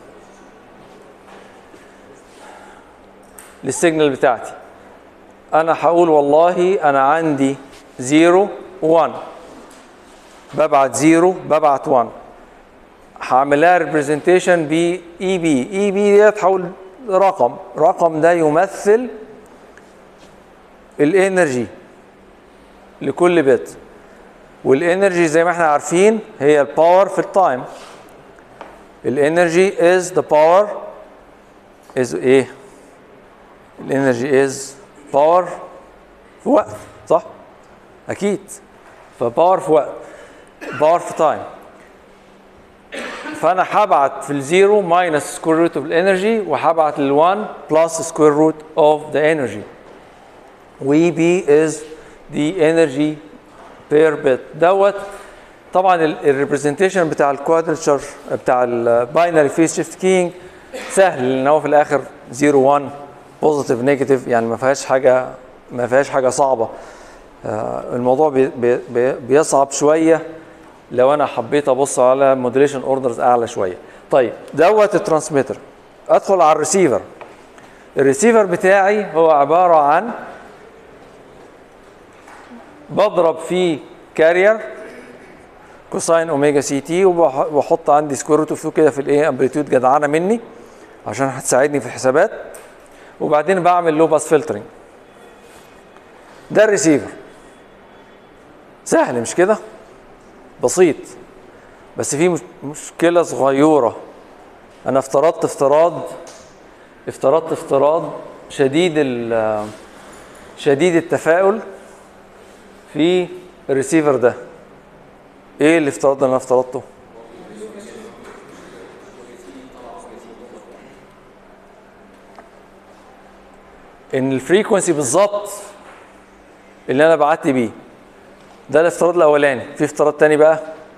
للسيجنال بتاعتي انا هقول والله انا عندي 0 1 ببعت 0 ببعت 1 هعمل لها ريبريزنتيشن ب اي بي اي بي ديت هقول رقم رقم ده يمثل الانرجي لكل بت والانرجي زي ما احنا عارفين هي الباور في التايم الانرجي از ذا باور از ايه الانرجي از باور في وقت صح اكيد فباور في وقت باور في تايم فانا هبعت في الزيرو ماينس سكوير روت اوف الانرجي وهبعت لل1 بلس سكوير روت اوف ذا انرجي وي بي از the energy per bit دوت طبعا الريبريزنتيشن بتاع الكوادرتشر بتاع الباينري فيس شيفت كينج سهل لان هو في الاخر 0 1 بوزيتيف نيجاتيف يعني ما فيهاش حاجه ما فيهاش حاجه صعبه آه، الموضوع بي بي بي بيصعب شويه لو انا حبيت ابص على موديليشن اوردرز اعلى شويه طيب دوت الترانسميتر ادخل على الريسيفر الريسيفر بتاعي هو عباره عن بضرب فيه كارير كوساين اوميجا سي تي وبحط عندي سكوير روت اوف كده في الايه امبليتيود جدعانه مني عشان هتساعدني في الحسابات وبعدين بعمل لو باس فلترنج ده الريسيفر سهل مش كده بسيط بس في مش- مشكله صغيره انا افترضت افتراض افترضت افتراض شديد ال- شديد التفاؤل في الريسيفر ده ايه اللي افترضنا اللي انا افترضته ان الفريكونسي بالظبط اللي انا بعت بيه ده الافتراض الاولاني في افتراض تاني بقى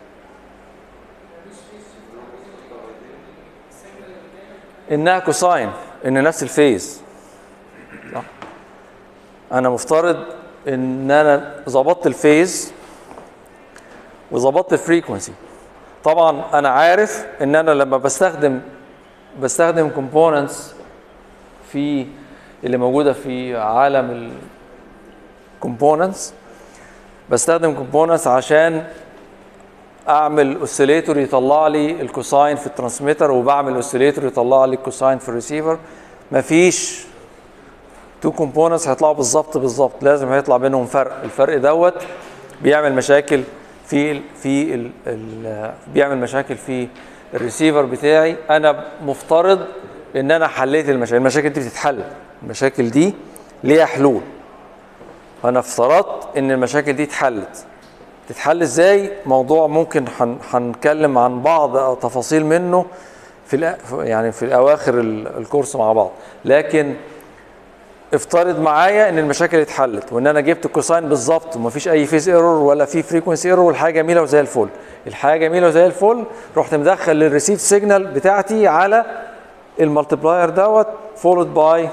انها كوساين ان نفس الفيز صح انا مفترض ان انا ظبطت الفيز وظبطت الفريكونسي طبعا انا عارف ان انا لما بستخدم بستخدم كومبوننتس في اللي موجوده في عالم الكومبوننتس بستخدم كومبوننتس عشان اعمل اوسيليتور يطلع لي الكوساين في الترانسميتر وبعمل اوسيليتور يطلع لي الكوساين في الريسيفر مفيش تو كومبوننتس هيطلعوا بالظبط بالظبط لازم هيطلع بينهم فرق الفرق دوت بيعمل مشاكل في ال في ال ال بيعمل مشاكل في الريسيفر بتاعي انا مفترض ان انا حليت المشاكل المشاكل دي بتتحل المشاكل دي ليها حلول فانا افترضت ان المشاكل دي اتحلت تتحل ازاي موضوع ممكن هن- هنتكلم عن بعض تفاصيل منه في الأ- يعني في اواخر ال- الكورس مع بعض لكن افترض معايا ان المشاكل اتحلت وان انا جبت الكوساين بالظبط ومفيش اي فيز ايرور ولا في فريكونسي ايرور والحاجه جميله وزي الفل الحاجه جميله وزي الفل رحت مدخل الريسيف سيجنال بتاعتي على المالتبلاير دوت فولد باي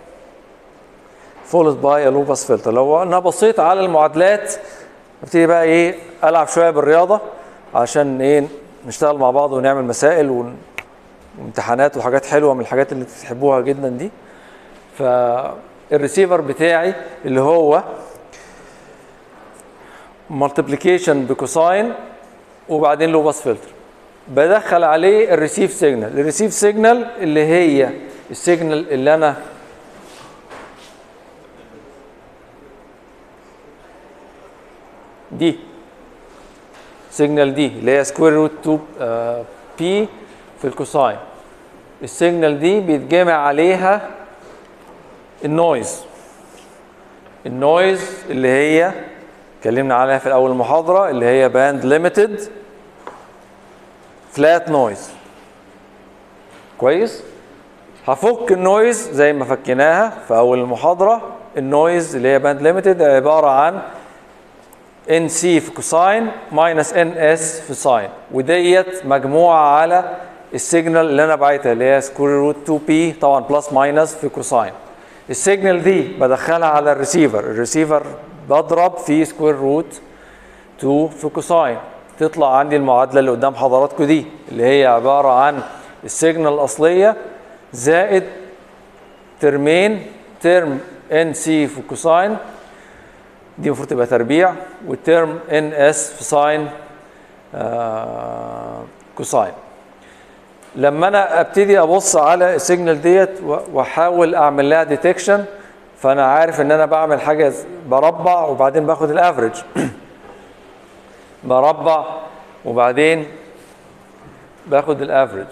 فولد باي لوباس فلتر لو انا بصيت على المعادلات ابتدي بقى ايه العب شويه بالرياضه عشان ايه نشتغل مع بعض ونعمل مسائل ون- وامتحانات وحاجات حلوه من الحاجات اللي بتحبوها جدا دي فالريسيفر بتاعي اللي هو مالتيبليكيشن بكوساين وبعدين لوباس فلتر بدخل عليه الريسيف سيجنال الريسيف سيجنال اللي هي السيجنال اللي انا دي سيجنال دي اللي هي سكوير روت 2 بي في الكوساين السيجنال دي بيتجمع عليها النويز النويز اللي هي اتكلمنا عليها في الاول المحاضره اللي هي باند ليميتد فلات نويز كويس هفك النويز زي ما فكيناها في اول المحاضره النويز اللي هي باند ليميتد عباره عن ان سي في كوساين ماينس ان اس في ساين وديت مجموعه على السيجنال اللي انا باعتها اللي هي سكوير روت 2 بي طبعا بلس ماينس في كوساين السيجنال دي بدخلها على الريسيفر الريسيفر بضرب في سكوير روت 2 في كوساين تطلع عندي المعادله اللي قدام حضراتكم دي اللي هي عباره عن السيجنال الاصليه زائد ترمين ترم ان سي في كوساين دي المفروض تبقى تربيع والترم ان اس في ساين آه كوساين لما انا ابتدي ابص على السيجنال ديت و- واحاول اعمل لها ديتكشن فانا عارف ان انا بعمل حاجه ز- بربع وبعدين باخد الافريج بربع وبعدين باخد الافريج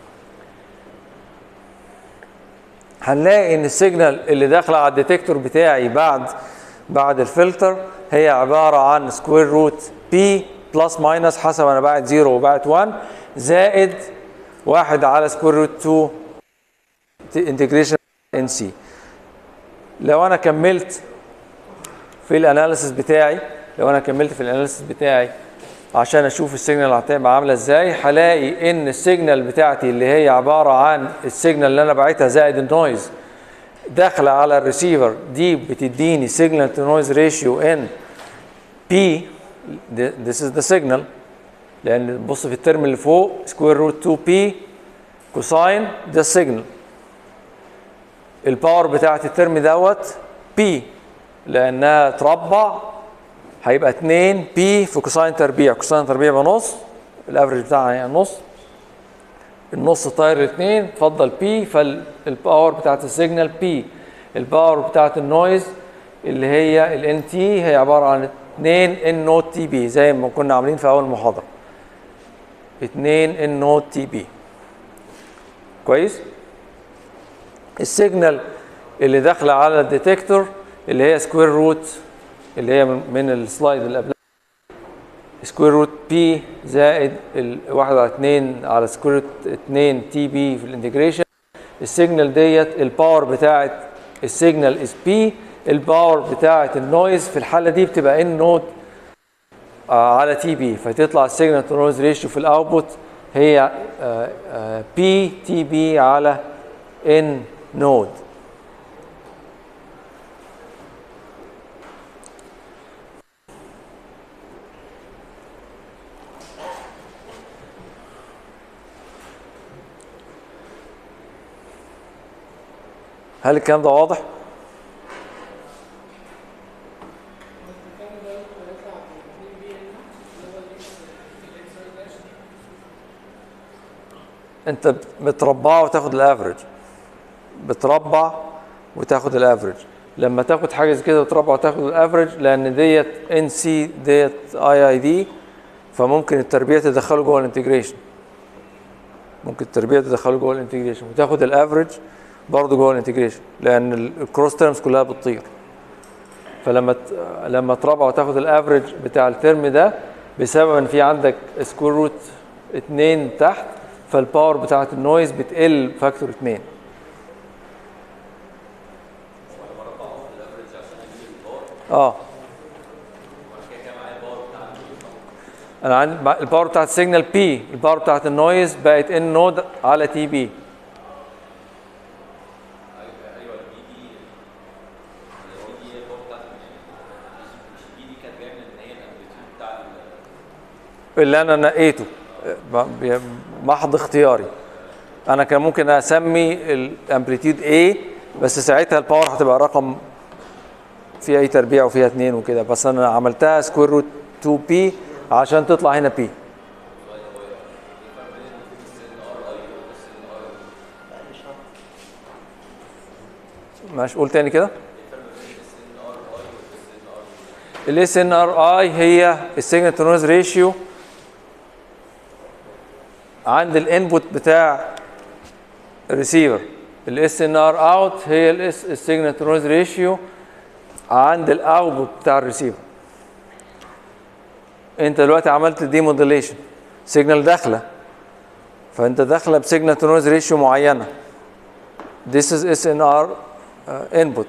هنلاقي ان السيجنال اللي داخله على الديتكتور بتاعي بعد بعد الفلتر هي عباره عن سكوير روت بي بلس ماينس حسب انا باعت 0 وباعت 1 زائد واحد على سكوير روت 2 انتجريشن ان سي لو انا كملت في الاناليسيس بتاعي لو انا كملت في الاناليسيس بتاعي عشان اشوف السيجنال هتبقى عامله ازاي هلاقي ان السيجنال بتاعتي اللي هي عباره عن السيجنال اللي انا باعتها زائد النويز داخله على الريسيفر دي بتديني سيجنال تو نويز ريشيو ان بي this is the signal لان بص في الترم اللي فوق سكوير روت 2 بي كوساين ده السيجنال الباور بتاعت الترم دوت بي لانها تربع هيبقى 2 بي في كوساين تربيع كوساين تربيع بنص الافرج بتاعها يعني نص النص طاير الاثنين اتفضل بي فالباور بتاعت السيجنال بي الباور بتاعت النويز اللي هي الان تي هي عباره عن 2 ان نوت تي بي زي ما كنا عاملين في اول محاضره 2 ان نوت تي بي كويس السيجنال اللي داخله على الديتكتور اللي هي سكوير روت اللي هي من, من السلايد اللي قبلها سكوير روت بي زائد الواحد على 2 على سكوير روت 2 تي بي في الانتجريشن السيجنال ديت الباور بتاعت السيجنال از بي الباور بتاعت النويز في الحاله دي بتبقى ان نوت على تي بي فتطلع السيجنال تو نويز ريشيو في الاوتبوت هي بي تي بي على ان نود هل الكلام ده واضح؟ انت بتربعه وتاخد الافريج بتربع وتاخد الافريج لما تاخد حاجه زي كده وتربع وتاخد الافريج لان ديت ان سي ديت اي اي دي فممكن التربيع تدخله جوه الانتجريشن ممكن التربيع تدخله جوه الانتجريشن وتاخد الافريج برضه جوه الانتجريشن لان ال- الكروس تيرمز كلها بتطير فلما ت- لما تربع وتاخد الافريج بتاع الترم ده بسبب ان في عندك سكوير روت 2 تحت فالباور بتاعت النويز بتقل فاكتور 2 اه انا عندي مع- الباور بتاعت السيجنال بي الباور بتاعت النويز بقت ان نود على تي بي اللي انا نقيته ب- ب- محض اختياري انا كان ممكن اسمي الامبليتيود A بس ساعتها الباور هتبقى رقم فيها اي تربيع وفيها اتنين وكده بس انا عملتها سكوير روت 2 بي عشان تطلع هنا بي ماشي قول تاني كده الاس ان ار اي هي السيجنال تو نويز ريشيو عند الانبوت بتاع الريسيفر الاس ان ار اوت هي الاس السيجنال تو نويز ريشيو عند الاوتبوت بتاع الريسيفر انت دلوقتي عملت دي موديليشن سيجنال داخله فانت داخله بسيجنال تو نويز ريشيو معينه this is SNR uh, input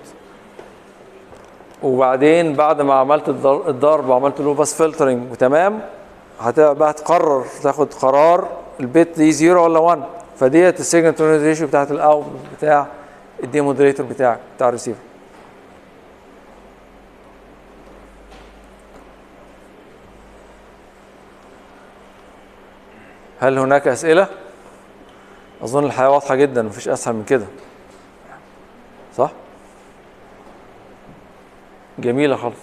وبعدين بعد ما عملت الضر- الضرب وعملت له باس فلترنج وتمام هتبقى بقى تقرر تاخد قرار البيت دي 0 ولا 1 فديت السيجنال تو نويز ريشيو بتاعت الاوت بتاع الدي مودريتور بتاعك بتاع الريسيفر هل هناك اسئله اظن الحياه واضحه جدا مفيش اسهل من كده صح جميله خالص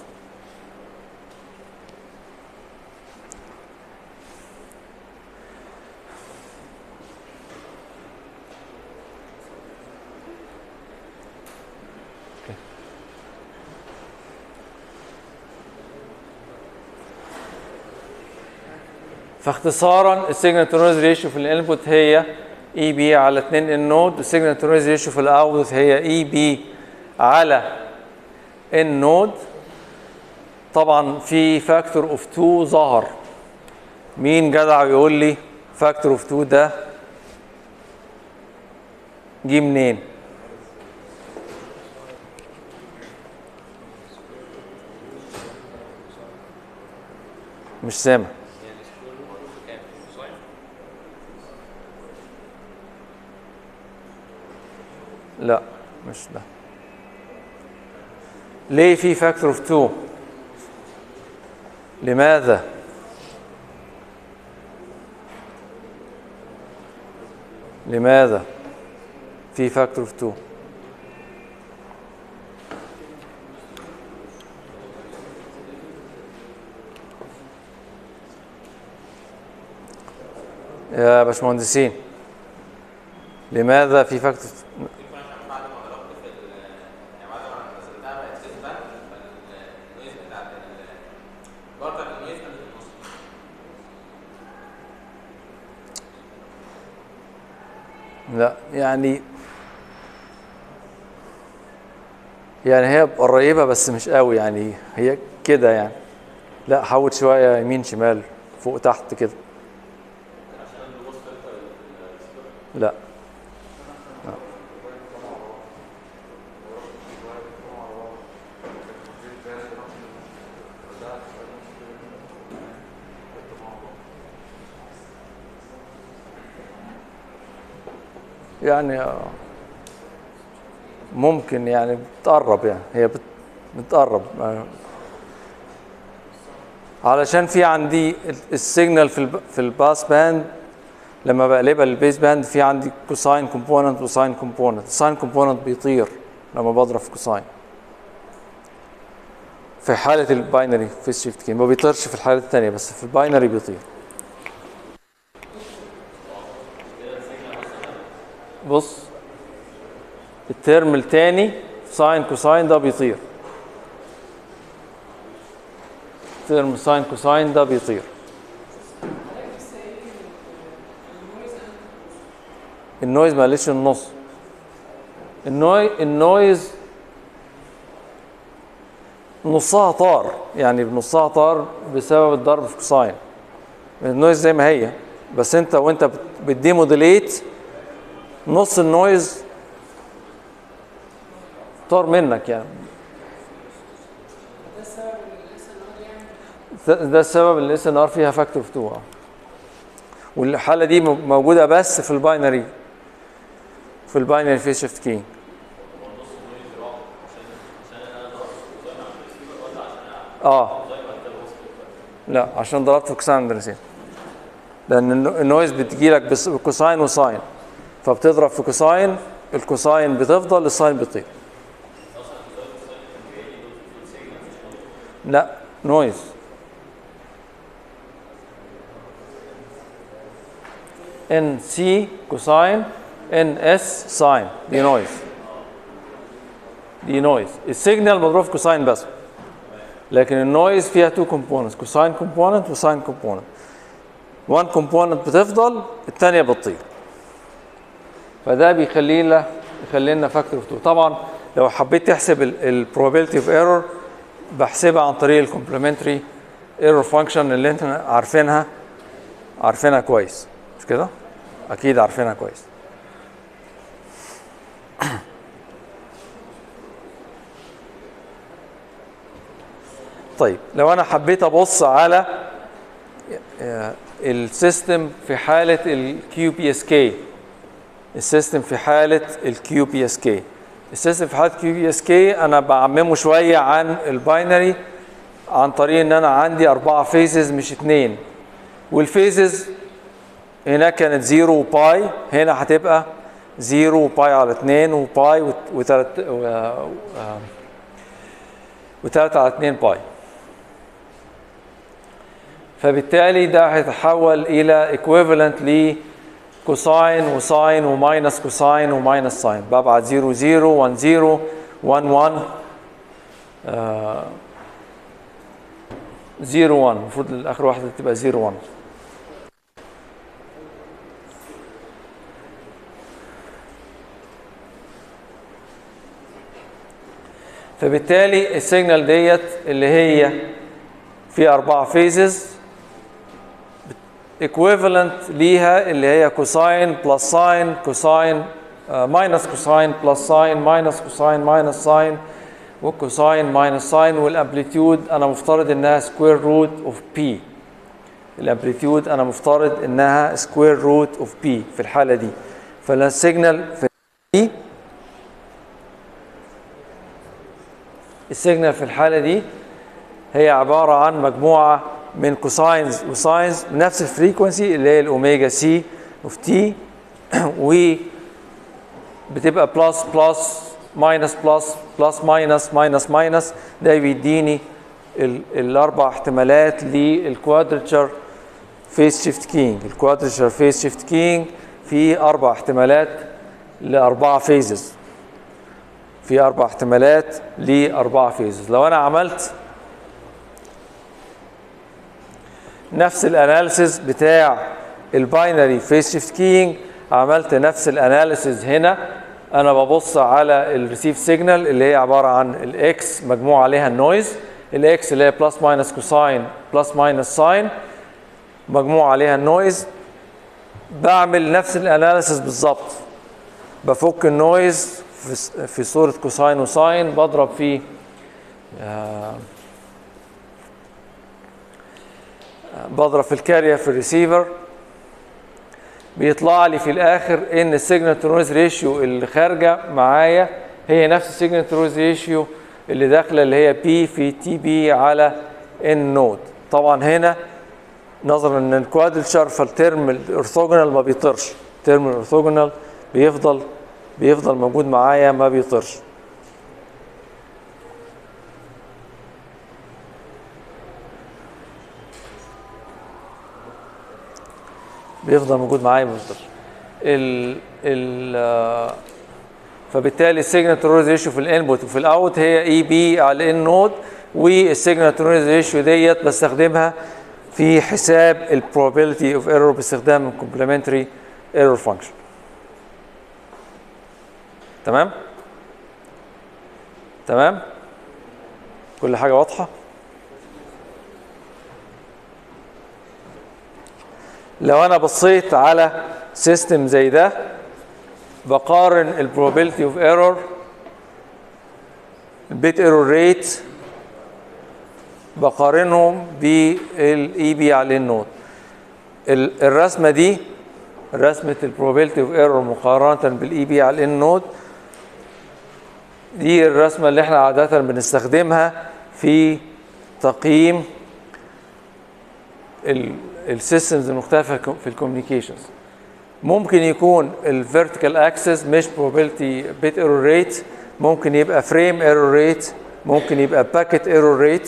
فاختصارا السيجنال تو نويز ريشيو في الانبوت هي اي بي على 2 ان نود والسيجنال تو نويز ريشيو في الاوتبوت هي اي بي على ان نود طبعا في فاكتور اوف 2 ظهر مين جدع يقول لي فاكتور اوف 2 ده جه منين مش سامع يعني سكوير روت كام؟ كوساين؟ لا مش ده ليه في فاكتور اوف 2 لماذا لماذا في فاكتور اوف 2 يا باشمهندسين لماذا في فاكتور يكون عشان بعد ما ضربت في ال يعني بعد ما نزلتها بقت سيت باك فالنويز بتاعت ال البار بتاعت النويز كانت في النص لا يعني يعني هي قريبة بس مش قوي يعني هي كده يعني لا حاول شوية يمين شمال فوق تحت كده لا لا. يعني آه، ممكن يعني بتقرب يعني هي بت- بتقرب آه. علشان في عندي ال- السيجنال في الب- في الباس باند لما بقلبها للبيس باند في عندي كوساين كومبوننت وساين كومبوننت الساين كومبوننت بيطير لما بضرب في كوساين في حالة الباينري في شيفت كي ما بيطيرش في الحالات التانية بس في الباينري بيطير بص الترم التاني ساين كوساين ده بيطير ترم ساين كوساين ده بيطير النويز ما قالتش النص النوي النويز نصها طار يعني بنصها طار بسبب الضرب في كوساين النويز زي ما هي بس انت وانت بت- بتديموديليت نص النويز طار منك يعني ده ده السبب اللي اس ان ار فيها فاكتور 2 اه والحاله دي م- موجوده بس في الباينري في الباينري فيس شيفت كينج اه لا عشان ضربت في كوساين درسين لان النو- النويز بتجيلك بس- بكوساين وساين فبتضرب في كوساين الكوساين بتفضل الساين بيطير لا نويز ان سي كوساين ان اس ساين دي نويز دي نويز السيجنال مضروب في كوساين بس لكن النويز فيها تو كومبوننتس كوساين كومبوننت وساين كومبوننت وان كومبوننت بتفضل الثانيه بتطير فده بيخلي لنا يخلي لنا فاكتور اوف 2 طبعا لو حبيت تحسب البروبابيلتي اوف ايرور بحسبها عن طريق الكومبلمنتري ايرور فانكشن اللي انت عارفينها عارفينها كويس مش كده اكيد عارفينها كويس طيب لو انا حبيت ابص على آه، السيستم في حاله الكيو بي اس كي السيستم في حاله الكيو بي اس كي السيستم في حاله كيو بي اس كي انا بعممه شويه عن الباينري عن طريق ان انا عندي اربعه فيزز مش اتنين والفيزز هناك كانت زيرو وباي هنا هتبقى زيرو وباي على اتنين وباي وت- وتلات و- آه، وتلاتة على اتنين باي فبالتالي ده هيتحول الى equivalent ل كوساين وساين وماينس كوساين وماينس ساين ببعت 0 0 1 0 1 1 آه، 0 1 المفروض اخر واحده تبقى 0 1 فبالتالي السيجنال ديت اللي هي في أربعة فيزز equivalent ليها اللي هي كوساين بلس ساين كوساين ماينس كوساين بلس ساين ماينس كوساين ماينس ساين وكوساين ماينس ساين والامبليتيود انا مفترض انها سكوير روت اوف بي الامبليتيود انا مفترض انها سكوير روت اوف بي في الحاله دي فالسيجنال في دي السيجنال في الحاله دي هي عباره عن مجموعه من كوساينز وساينز بنفس الفريكونسي اللي هي الاوميجا سي اوف تي و بتبقى بلس بلس ماينس بلس بلس ماينس ماينس ماينس ده بيديني ال- الاربع احتمالات للكوادرتشر فيس شيفت كينج الكوادرتشر فيس شيفت كينج في اربع احتمالات لاربعه فيزز في اربع احتمالات لاربعه فيزز لو انا عملت نفس الاناليسيز بتاع الباينري فيس شيفت كينج عملت نفس الاناليسيز هنا انا ببص على الريسيف سيجنال اللي هي عباره عن الاكس مجموع عليها النويز الاكس اللي هي بلس ماينس كوساين بلس ماينس ساين مجموع عليها النويز بعمل نفس الاناليسيز بالظبط بفك النويز في في صوره كوساين وساين بضرب فيه آه، بضرب في الكارير في الريسيفر بيطلع لي في الاخر ان السيجنال تو نويز ريشيو اللي خارجه معايا هي نفس السيجنال تو نويز ريشيو اللي داخله اللي هي بي في تي بي على ان نود طبعا هنا نظرا ان الكوادرتشر فالترم الاورثوجونال ما بيطيرش الترم الاورثوجونال بيفضل بيفضل موجود معايا ما بيطيرش بيفضل موجود معايا ما بيطيرش ال ال آه، فبالتالي السيجنال تو نويز ريشيو في الانبوت وفي الاوت هي اي بي على ان نود والسيجنال تو نويز ريشيو ديت بستخدمها في حساب البروبابيلتي اوف ايرور باستخدام الكومبلمنتري ايرور فانكشن تمام تمام كل حاجه واضحه لو انا بصيت على سيستم زي ده بقارن البروبابيلتي اوف ايرور البيت ايرور ريت بقارنهم بالاي بي على النود ال- الرسمه دي رسمه البروبابيلتي اوف ايرور مقارنه بالاي بي على النود دي الرسمه اللي احنا عاده بنستخدمها في تقييم السيستمز المختلفه في الكوميونيكيشنز ممكن يكون الفيرتيكال اكسس مش probability bit error rate ممكن يبقى فريم error rate ممكن يبقى باكيت error rate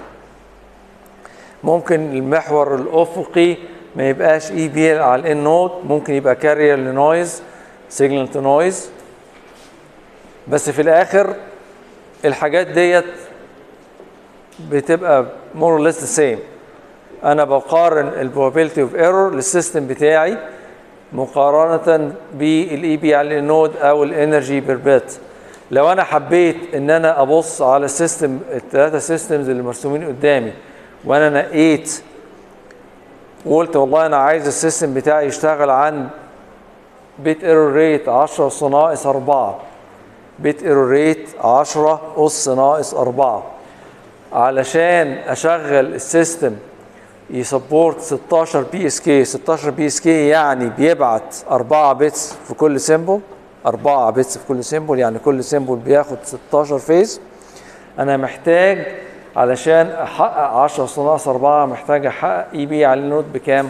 ممكن المحور الافقي ما يبقاش اي بي على الان نود ممكن يبقى كارير لنويز سيجنال تو نويز بس في الاخر الحاجات ديت بتبقى more or less the same انا بقارن البروبابيلتي اوف ايرور للسيستم بتاعي مقارنه بالاي بي على النود او الانرجي بير بت لو انا حبيت ان انا ابص على السيستم الثلاثه سيستمز اللي مرسومين قدامي وانا نقيت وقلت والله انا عايز السيستم بتاعي يشتغل عن بيت ايرور ريت 10 اس ناقص 4 بيت ايرور ريت 10 اس ناقص 4 علشان اشغل السيستم يسبورت 16 بي اس كي 16 بي اس كي يعني بيبعت 4 بيتس في كل سيمبل 4 بيتس في كل سيمبل يعني كل سيمبل بياخد 16 فيز انا محتاج علشان احقق 10 أس ناقص 4 محتاج احقق اي بي على النود بكام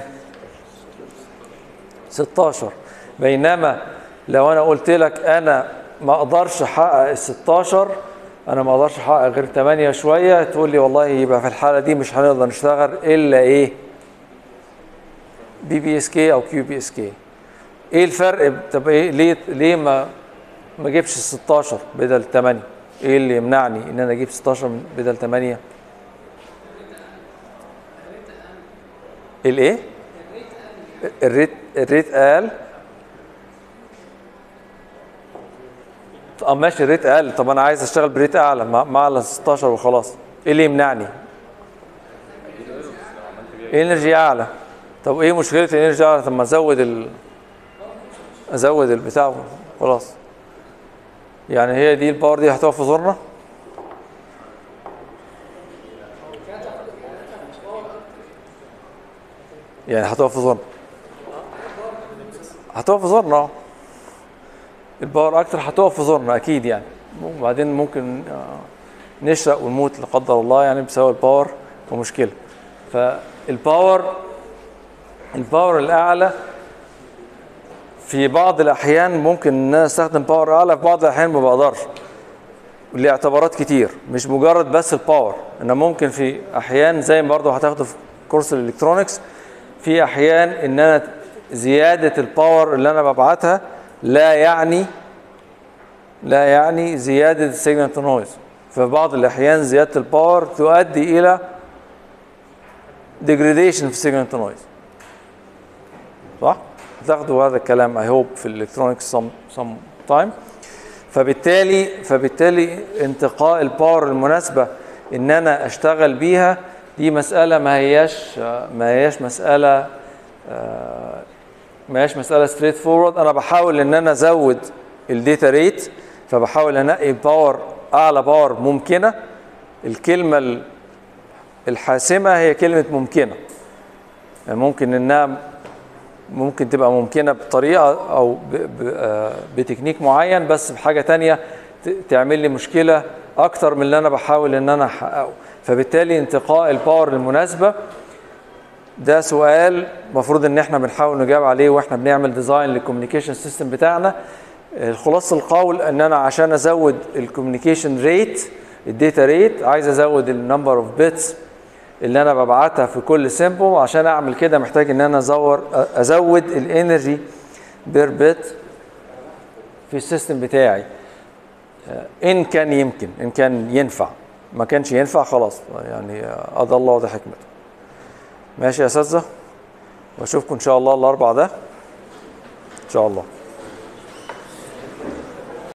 16 بينما لو انا قلت لك انا ما اقدرش احقق ال 16 انا ما اقدرش احقق غير 8 شويه تقول لي والله يبقى في الحاله دي مش هنقدر نشتغل الا ايه بي بي اس كي او كيو بي اس كي ايه الفرق طب ايه ليه ليه ما ما اجيبش 16 بدل 8 ايه اللي يمنعني ان انا اجيب 16 من- بدل 8 الايه الريت الريت قال اه ماشي الريت اقل طب انا عايز اشتغل بريت اعلى مع مع ال 16 وخلاص ايه اللي يمنعني انرجي اعلى طب ايه مشكله الانرجي اعلى طب ما ازود ال ازود البتاع خلاص يعني هي دي الباور دي هتقف في زورنا يعني هتقف في زورنا هتقف في زورنا اه الباور اكتر هتقف في زورنا اكيد يعني وبعدين ممكن آه، نشرق ونموت لا قدر الله يعني بسبب الباور ومشكله فالباور الباور الاعلى في بعض الاحيان ممكن ان انا استخدم باور اعلى في بعض الاحيان ما بقدرش لاعتبارات كتير مش مجرد بس الباور انا ممكن في احيان زي ما برضه هتاخده في كورس الالكترونكس في احيان ان انا زياده الباور اللي انا ببعتها لا يعني لا يعني زياده السيجنال تو نويز في بعض الاحيان زياده الباور تؤدي الى degradation في السيجنال تو نويز صح؟ تاخدوا هذا الكلام اي هوب في الالكترونكس سم سم تايم فبالتالي فبالتالي انتقاء الباور المناسبه ان انا اشتغل بيها دي مساله ما هياش ما هياش مساله آه، ما هياش مساله ستريت فورورد انا بحاول ان انا ازود الداتا ريت فبحاول انقي باور اعلى باور ممكنه الكلمه ال- الحاسمه هي كلمه ممكنه يعني ممكن انها ممكن تبقى ممكنه بطريقه او ب- ب- آه، بتكنيك معين بس بحاجه تانية ت- تعمل لي مشكله اكتر من اللي انا بحاول ان انا احققه فبالتالي انتقاء الباور المناسبه ده سؤال المفروض ان احنا بنحاول نجاوب عليه واحنا بنعمل ديزاين للكوميونيكيشن سيستم بتاعنا الخلاصه القول ان انا عشان ازود الكوميونيكيشن ريت الداتا ريت عايز ازود النمبر اوف بيتس اللي انا ببعتها في كل سيمبل عشان اعمل كده محتاج ان انا ازور ازود الانرجي بير بيت في السيستم بتاعي آه، ان كان يمكن ان كان ينفع ما كانش ينفع خلاص يعني آه، قضى الله وده حكمته ماشي يا اساتذه واشوفكم ان شاء الله الاربع ده ان شاء الله